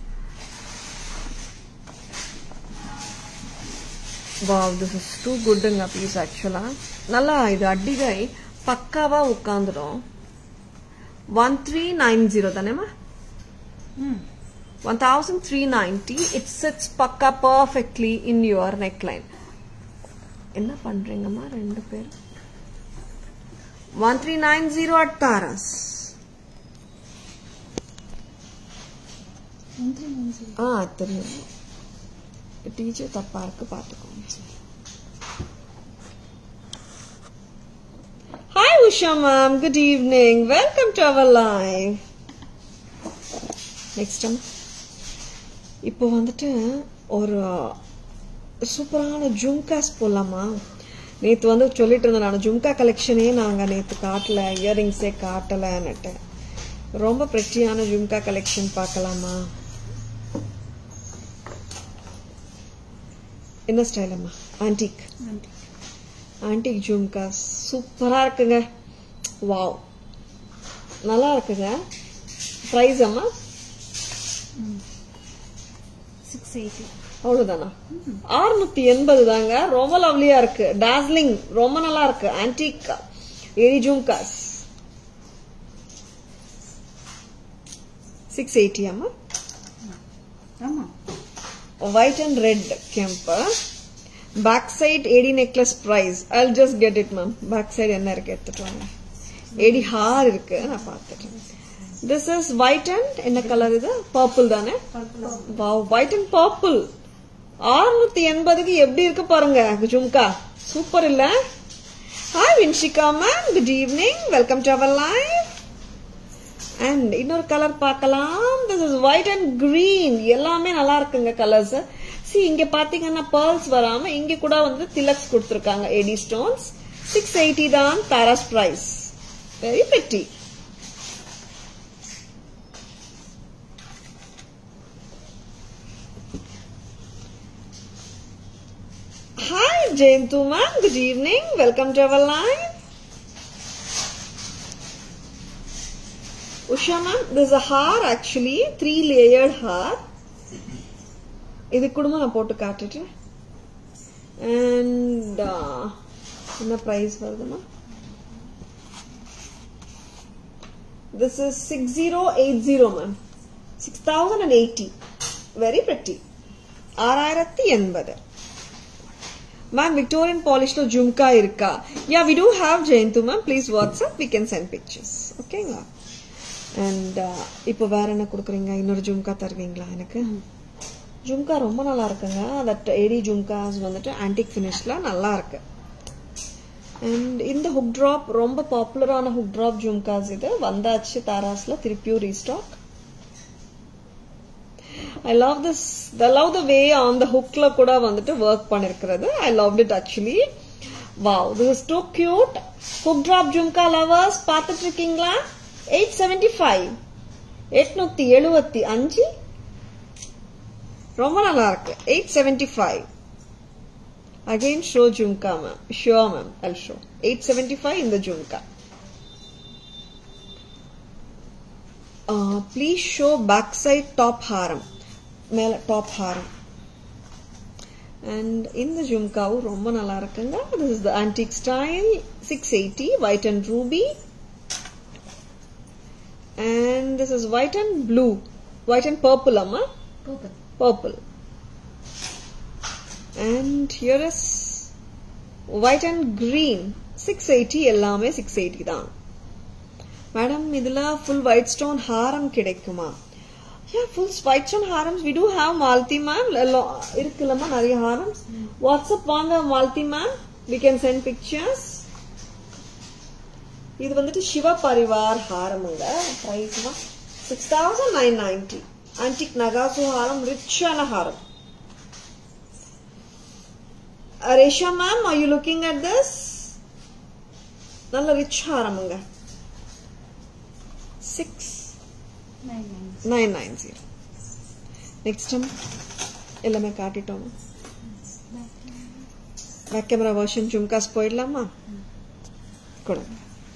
வாவ் திஸ் இஸ் டூ குட்டுங்க பீஸ் ஆக்சுவலா நல்லா இது அடிகை பக்காவா உட்காந்துடும் ஒன் த்ரீ நைன் ஜீரோ தானேம்மா ம் one thousand three ninety it sits பக்கா பர்ஃபெக்ட்லி இன் யுவர் நெக்லைன் என்ன பண்றீங்கம்மா ரெண்டு பேர் one three nine zero at Tharas one three nine zero ஆ தெரியும் டீச்சர் தப்பா இருக்கு பாத்துக்கோங்க hi Usha ma'am good evening welcome to our live next இப்போ வந்துட்டு ஒரு சூப்பரான ஜும்காஸ் போடலாமா நேற்று வந்து சொல்லிட்டு இருந்தேன் நான் ஜும்கா கலெக்ஷனே நாங்கள் நேற்று காட்டல இயரிங்ஸே காட்டலன்னுட்டு ரொம்ப ப்ரெட்டியான ஜும்கா கலெக்ஷன் பார்க்கலாமா என்ன ஸ்டைல் அம்மா ஆன்டிக் நன்றி ஆன்டிக் ஜும்காஸ் சூப்பரா இருக்குங்க வாவ் நல்லா இருக்குங்க ப்ரைஸ் அம்மா சிக்ஸ் எயிட்டி அவ்வளவுதானா ஆறுநூத்தி எண்பது தாங்க ரொம்ப லவ்லியா இருக்கு டார்ஜிலிங் ரொம்ப நல்லா இருக்கு ஆன்டிக் ஏரி ஜும்காஸ் சிக்ஸ் எயிட்டி அம்மா ஆமாம் white and red kemp back side AD necklace price I'll just get it ma'am back side என்ன இருக்கு எடுத்துட்டு வாங்க ஏடி ஹார் இருக்கு நான் பார்த்துட்டேன் திஸ் இஸ் ஒயிட் அண்ட் என்ன கலர் இது பர்பிள் தானே ஒயிட் அண்ட் பர்பிள் ஆறுநூத்தி எண்பதுக்கு எப்படி இருக்கு பாருங்க ஜும்கா சூப்பர் இல்ல hi Vinshika ma'am good evening welcome to our life and இன்னொரு கலர் பார்க்கலாம் this is white and green எல்லாமே நல்லா இருக்குங்க கலர்ஸ் சி இங்க பாத்தீங்கன்னா பேர்ல்ஸ் வராம இங்க கூட வந்து திலக்ஸ் கொடுத்துருக்காங்க எடி ஸ்டோன்ஸ் சிக்ஸ் எயிட்டி தான் Tharas price very pretty Hi, Jayantu ma'am. Good evening. Welcome to our live. Usha ma'am, there's a har actually, three layered har. இது கூட நான் போட்டு காட்டுறேன் அண்ட் என்ன ப்ரைஸ் வருதுமா this is six zero eight zero ma'am six thousand and eighty very pretty ஆறாயிரத்தி எண்பது ma'am Victorian பாலிஷ்ல ஜும்கா இருக்கா yeah we two have Jayantu ma'am please WhatsApp we can send pictures ஓகேங்களா அண்ட் இப்போ வேற என்ன கொடுக்குறீங்க இன்னொரு ஜும்கா தருவீங்களா எனக்கு ஜும்கா ரொம்ப நல்லா இருக்குங்க தட் ஏடி ஜும்காஸ் வந்துட்டு ஆன்டிக் ஃபினிஷ்ல நல்லா இருக்கு அண்ட் இந்த ஹுக் ட்ராப் ரொம்ப பாப்புலரான ஹுக் ட்ராப் ஜும்காஸ் இது வந்தாச்சு தாராஸ்ல திருப்பியும் restock I love this the love the way on the ஹுக்ல கூட வந்துட்டு ஒர்க் பண்ணிருக்கிறது I love it actually wow this is too cute hook drop jhumka lovers பார்த்துட்டு இருக்கீங்களா எயிட் செவன்டி ஃபைவ் எட்நூத்தி எழுபத்தி அஞ்சு ரொம்ப நல்லா இருக்கு eight seventy five again show jhumka ma'am show ma'am அல் ஷோ எயிட் செவன்டி ஃபைவ் இந்த jhumka please show back side top ஹாரம் மேல டாப் ஹாரம் அண்ட் இந்த ஜும்காவும் ரொம்ப நல்லா இருக்குங்க this is the antique style six eighty white and ruby and this is white and blue white and purple அம்மா Purple. purple. And here is white and green. 680 எல்லாமே 680 தான் மேடம் இதுல ஃபுல் ஒயிட் ஸ்டோன் ஹாரம் கிடைக்குமா yeah full white stone ஹாரம்ஸ் we two have Malthi ma'am இருக்குல்லம்மா நிறைய ஹாரம்ஸ் வாட்ஸ்அப் வாங்க Malthi ma'am we can send pictures இது வந்துட்டு சிவ பரிவார் ஹாரமுங்க பிரைஸ்மா six thousand nine ninety antique நகாசு ஹாரம் ரிச்சான ஹாரம் Resha ma'am are you looking at this நல்ல ரிச் ஹாரமுங்க six Nine nine. Nine nine zero next எல்லாமே காட்டிட்டோம் பேக் கேமரா வெர்ஷன் ஜும்காஸ் போயிடலாமா கொடுங்க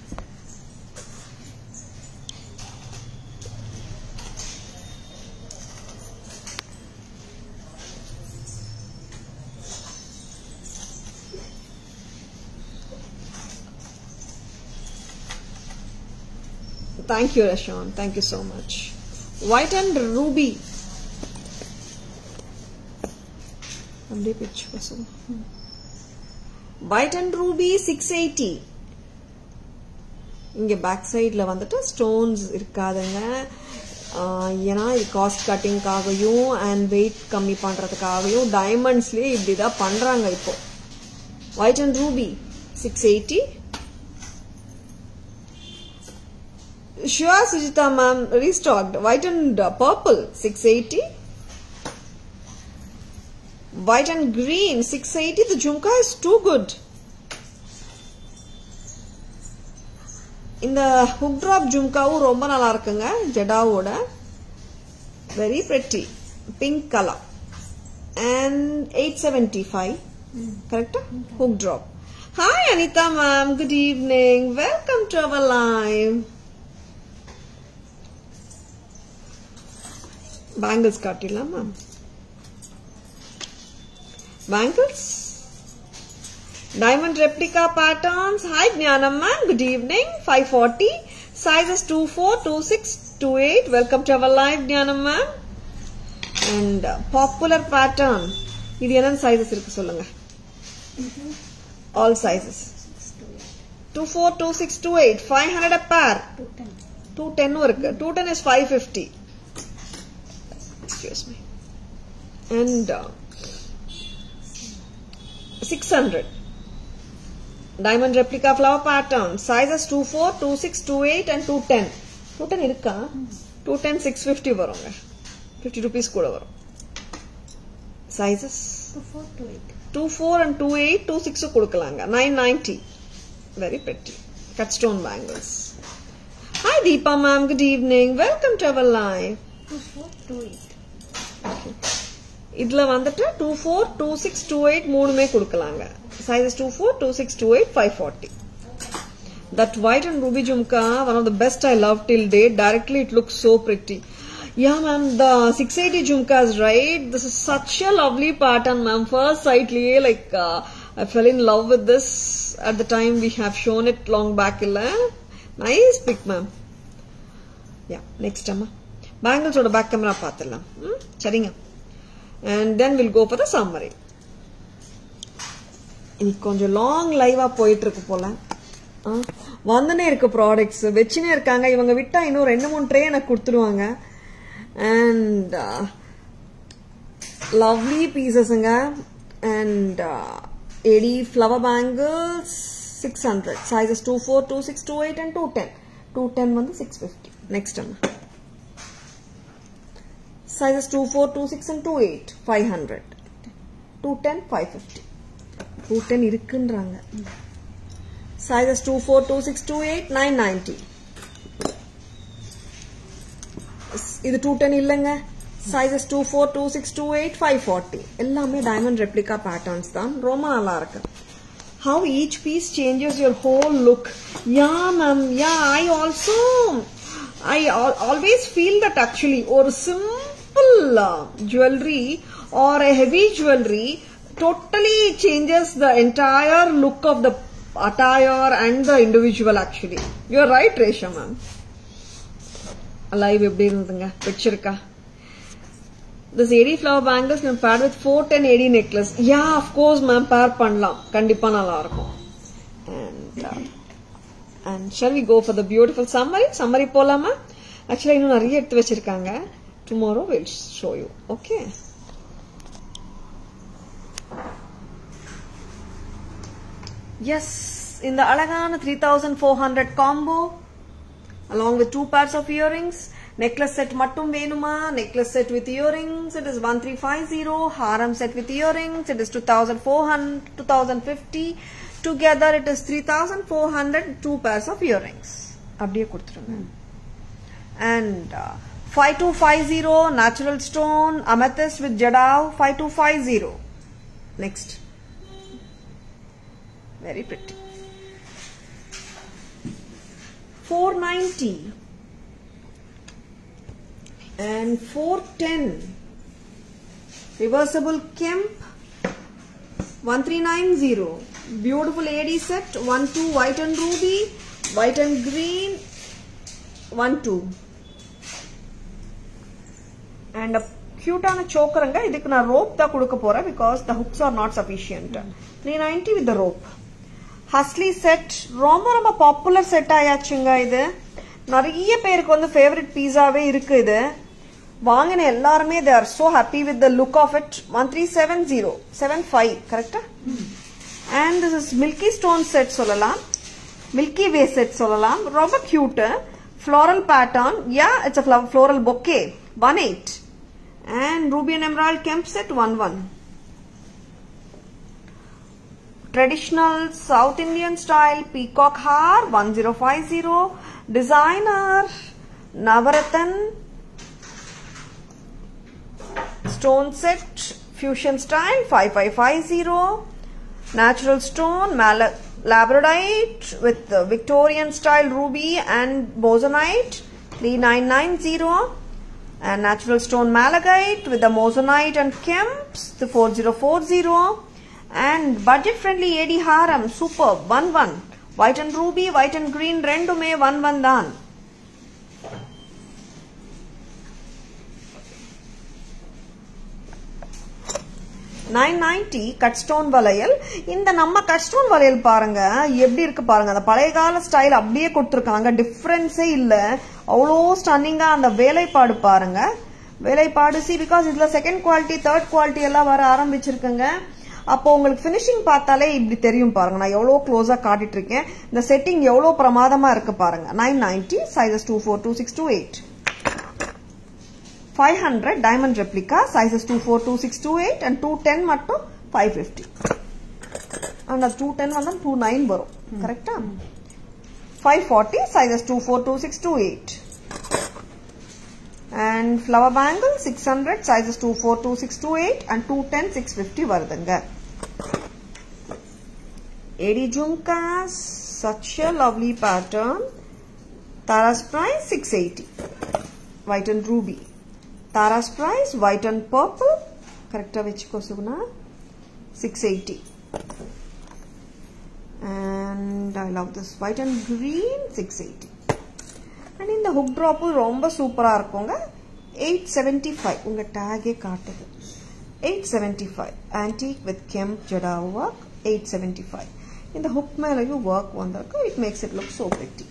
Thank you, Rashawn. Thank you so much. White and ruby. அப்படியே பிச்சு பசங்க white and ruby six eighty இங்க பேக் சைட்ல வந்துட்டு ஸ்டோன்ஸ் இருக்காதுங்க ஆஹ் ஏன்னா இது காஸ்ட் கட்டிங்காகவும் அண்ட் வெயிட் கம்மி பண்றதுக்காகவும் டைமண்ட்ஸ்லயே இப்படிதான் பண்றாங்க இப்போ white and ruby six eighty Sure, Sujita ma'am, restocked. White and uh, purple, 680. White and green, 680. The jhumka is too good. இந்த ஹுக் ட்ராப் ஜும்காவும் ரொம்ப நல்லா இருக்குங்க ஜடாவோட very pretty pink colour and eight seventy five கரெக்டா hook drop hi Anitha ma'am good evening welcome to our live bangles காட்டிடலாமா bangles Diamond replica patterns. Hi Jnanamma. Good evening. 540. Sizes 24, 26, 28. Welcome to our live Jnanamma. And uh, popular pattern. இது என்னென்ன sizes இருக்கு சொல்லுங்க All sizes. Six two eight 242628 500 a pair. Two ten 210 இருக்கு 210 is 550 excuse me and uh, 600 diamond replica flower pattern sizes 24 26 28 and 210 210 இருக்கா 210 650 வருங்க 50 rupees கூட வரும் sizes two four two eight 24 and 28 26 கொடுக்கலாங்க 990 very pretty cut stone bangles hi deepa ma'am good evening welcome to our live two four two eight இதுல வந்துட்டு two four two six two eight மூணுமே கொடுக்கலாங்க sizes two four two six two eight five forty that white and ruby jhumka one of the best I love till date directly it looks so pretty yeah ma'am the 680 jhumkas right this is such a lovely pattern ma'am first sight liye like uh, i fell in love with this at the time we have shown it long back illa nice pic ma'am yeah next அம்மா பேங்கிள்ஸோட back camera பார்த்துடலாம் ம் சரிங்க and then will go for the summary இன்னைக்கு கொஞ்சம் long லைவா போயிட்டு இருக்கு போல ஆ, வந்துனே இருக்கு ப்ராடக்ட்ஸ் வச்சுனே இருக்காங்க இவங்க விட்டா இன்னும் ரெண்டு மூணு ட்ரே எனக்கு கொடுத்துருவாங்க அண்ட் லவ்லி பீசஸுங்க and AD flower bangles six hundred sizes two four two six two eight and two ten two ten வந்து சிக்ஸ் ஃபிஃப்டி நெக்ஸ்ட் அம்மா sizes 2, 4, 2, 6 and 2, 8, 500. 210, 550. 210 இருக்குன்றாங்க sizes 2, 4, 2, 6, 2, 8, 990. இது 210 இல்லைங்க sizes 2, 4, 2, 6, 2, 8, 540. எல்லாமே டைமண்ட் ரெப்ளிகா பேட்டர்ன்ஸ் தான் ரொம்ப நல்லா இருக்கு how each piece changes your whole look. Yeah, ma'am. Yeah, I also, I al- always feel that actually, or simple uh, jewelry or a heavy jewelry totally changes the entire look of the attire and the individual actually. You're right, Resha, ma'am. Live எப்படி இருந்ததுங்க பிடிச்சிருக்கா this AD flower bangles நம்ம pair with four ten AD necklace yeah of course ma'am pair பண்ணலாம் கண்டிப்பா நல்லா இருக்கும் and and shall we go for the beautiful summary summary போலாமா ஆக்சுவலா இன்னும் நிறைய எடுத்து வச்சிருக்காங்க tomorrow will show you okay yes இந்த அழகான three thousand four hundred combo along with two pairs of earrings. Necklace set mattum venuma. Necklace set with earrings. It is 1350. Haram set with earrings. It is 2400, 2050. Together it is 3400. Two pairs of earrings. அப்படியே கொடுத்துருங்க and uh, 5250 natural stone amethyst with jadao 5250 next very pretty 490 and 410 reversible kemp 1390 beautiful AD set 1 2 white and ruby white and green 1 2 and a cute-ஆன chokeranga இதுக்கு நான் rope தான் கொடுக்க போறேன் because the hooks are not sufficient 390 with the rope ஹஸ்லி set ரொம்ப ரொம்ப popular set ஆயாச்சுங்க இது நிறைய பேருக்கு வந்து ஃபேவரட் பீஸாவே இருக்கு இது வாங்கின எல்லாருமே they are so happy with the look of it one three seven zero seven five கரெக்டா and this is milky stone set சொல்லலாம் மில்கி வே செட் சொல்லலாம் ரொம்ப cute floral pattern yeah it's a floral bouquet one eight and ruby and emerald kemp set one one traditional South Indian style peacock har 1050 designer Navaratan stone set fusion style 5550 natural stone Mal- labradorite with the Victorian style ruby and bosonite 3990 and natural stone malachite with the moissanite and kemps the 4040 and budget friendly AD haram superb 1 1 white and ruby white and green ரெண்டுமே 1 1 தான் nine ninety cut stone வளையல் இந்த நம்ம cut stone வளையல் பாருங்க எப்படி இருக்கு பாருங்க அந்த பழைய கால ஸ்டைல் அப்படியே கொடுத்துருக்காங்க டிஃப்ரென்ஸே இல்ல அவ்வளோ ஸ்டன்னிங்கா அந்த வேலைப்பாடு பாருங்க வேலைப்பாடு சி பிகாஸ் இதுல செகண்ட் குவாலிட்டி தேர்ட் குவாலிட்டி எல்லாம் வர ஆரம்பிச்சிருக்குங்க அப்போ உங்களுக்கு ஃபினிஷிங் பார்த்தாலே இப்படி தெரியும் பாருங்க நான் எவ்வளோ க்ளோஸா காட்டிட்டு இருக்கேன் இந்த செட்டிங் எவ்வளோ பிரமாதமா இருக்கு பாருங்க nine ninety sizes two four two six two eight five hundred diamond replica sizes two four two six two eight and two ten மட்டும் five fifty and two ten வந்தா டூ நைன் வரும் கரெக்டா five forty sizes two four two six two eight and flower bangle six hundred sizes two four two six two eight and two ten six fifty வருதுங்க AD jhumkas such a lovely pattern Tara's price 680 white and ruby Tara's price white and purple கரெக்டாக வச்சுக்கோ Suguna 680 and I love this white and green 680 and இந்த hook ட்ராப்பும் ரொம்ப சூப்பராக இருக்குங்க eight seventy five உங்கள் டேகே காட்டுது eight seventy five antique with kemp ஜடா ஒர்க் எயிட் செவன்ட்டி ஃபைவ் இந்த ஹுக் மேலேயும் ஒர்க் வந்திருக்கு it makes it look so pretty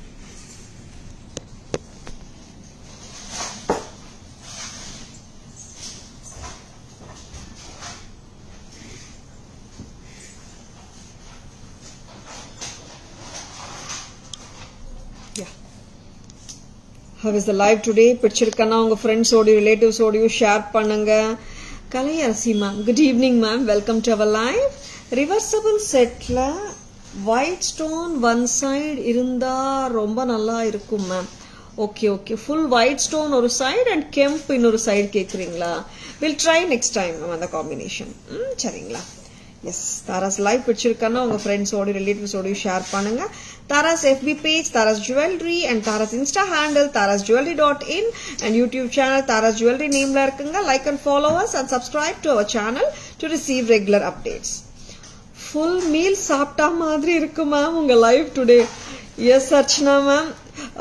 how is the live today பிடிச்சிருக்கனா உங்க ஃப்ரெண்ட்ஸோடய ரிலேட்டிவ்ஸோடயும் ஷேர் பண்ணுங்க Kalaiyarasi ma'am good evening ma'am welcome to our live reversible செட்ல ஒயிட் ஸ்டோன் ஒன் சைடு இருந்தா ரொம்ப நல்லா இருக்கும் ma'am okay okay full white stone ஒரு சைடு அண்ட் கெம்ப் இன்னொரு சைடு கேட்குறீங்களா will try next time ma'am அந்த காம்பினேஷன் ம் சரிங்களா எஸ் தாராஸ் லைவ் பிடிச்சிருக்கானா உங்க ஃப்ரெண்ட்ஸோட ரிலேட்டிவ்ஸோடய ஷேர் பண்ணுங்க Tharas FB page Tharas jewellery and Tharas insta handle Tharas jewellery dot in and YouTube channel Tharas jewellery நேம்ல இருக்குங்க like and followers and subscribe to our channel to receive regular updates full meal சாப்பிட்டா மாதிரி இருக்கு மேம் உங்க live today yes Archana ma'am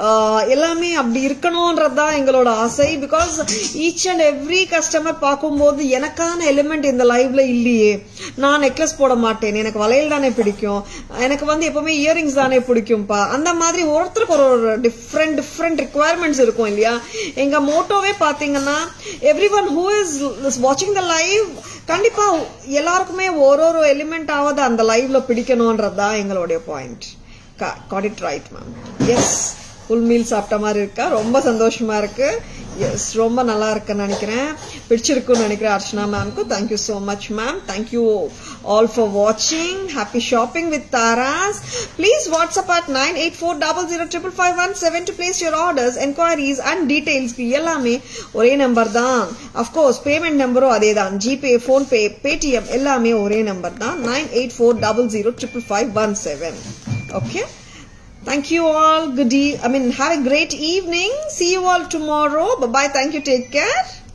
எல்லாமே அப்படி இருக்கணும்ன்றது தான் எங்களோட ஆசை because each and every customer பார்க்கும்போது எனக்கான எலிமெண்ட் இந்த லைவ்ல இல்லையே நான் நெக்லஸ் போட மாட்டேன் எனக்கு வளையல் தானே பிடிக்கும் எனக்கு வந்து எப்பவுமே இயரிங்ஸ் தானே பிடிக்கும்ப்பா அந்த மாதிரி ஒருத்தருக்கு ஒரு ஒரு டிஃப்ரெண்ட் டிஃப்ரெண்ட் ரிக்குவயர்மெண்ட்ஸ் இருக்கும் இல்லையா எங்க மோட்டோவே பாத்தீங்கன்னா எவ்ரி ஒன் ஹூ இஸ் வாட்சிங் த லைவ் கண்டிப்பா எல்லாருக்குமே ஒரு ஒரு எலிமெண்ட் ஆவது அந்த லைவ்ல பிடிக்கணும்ன்றது தான் எங்களுடைய point got it right ma'am yes full meal சாப்பிட்ட மாதிரி இருக்கா ரொம்ப சந்தோஷமா இருக்கு எஸ் ரொம்ப நல்லா இருக்குன்னு நினைக்கிறேன் பிடிச்சிருக்குன்னு நினைக்கிறேன் அர்ச்சனா மேம்க்கு thank you so much ma'am thank you all for வாட்சிங் happy shopping with Tharas please WhatsApp at nine eight four double zero triple five one seven to place your orders enquiries and டீடைல்ஸ்க்கு எல்லாமே ஒரே நம்பர் தான் அஃப்கோர்ஸ் பேமெண்ட் நம்பரும் அதே தான் GPay PhonePe Paytm எல்லாமே ஒரே நம்பர் தான் nine eight four double zero triple five one seven okay thank you all good e- i mean have a great evening see you all tomorrow bye bye thank you take care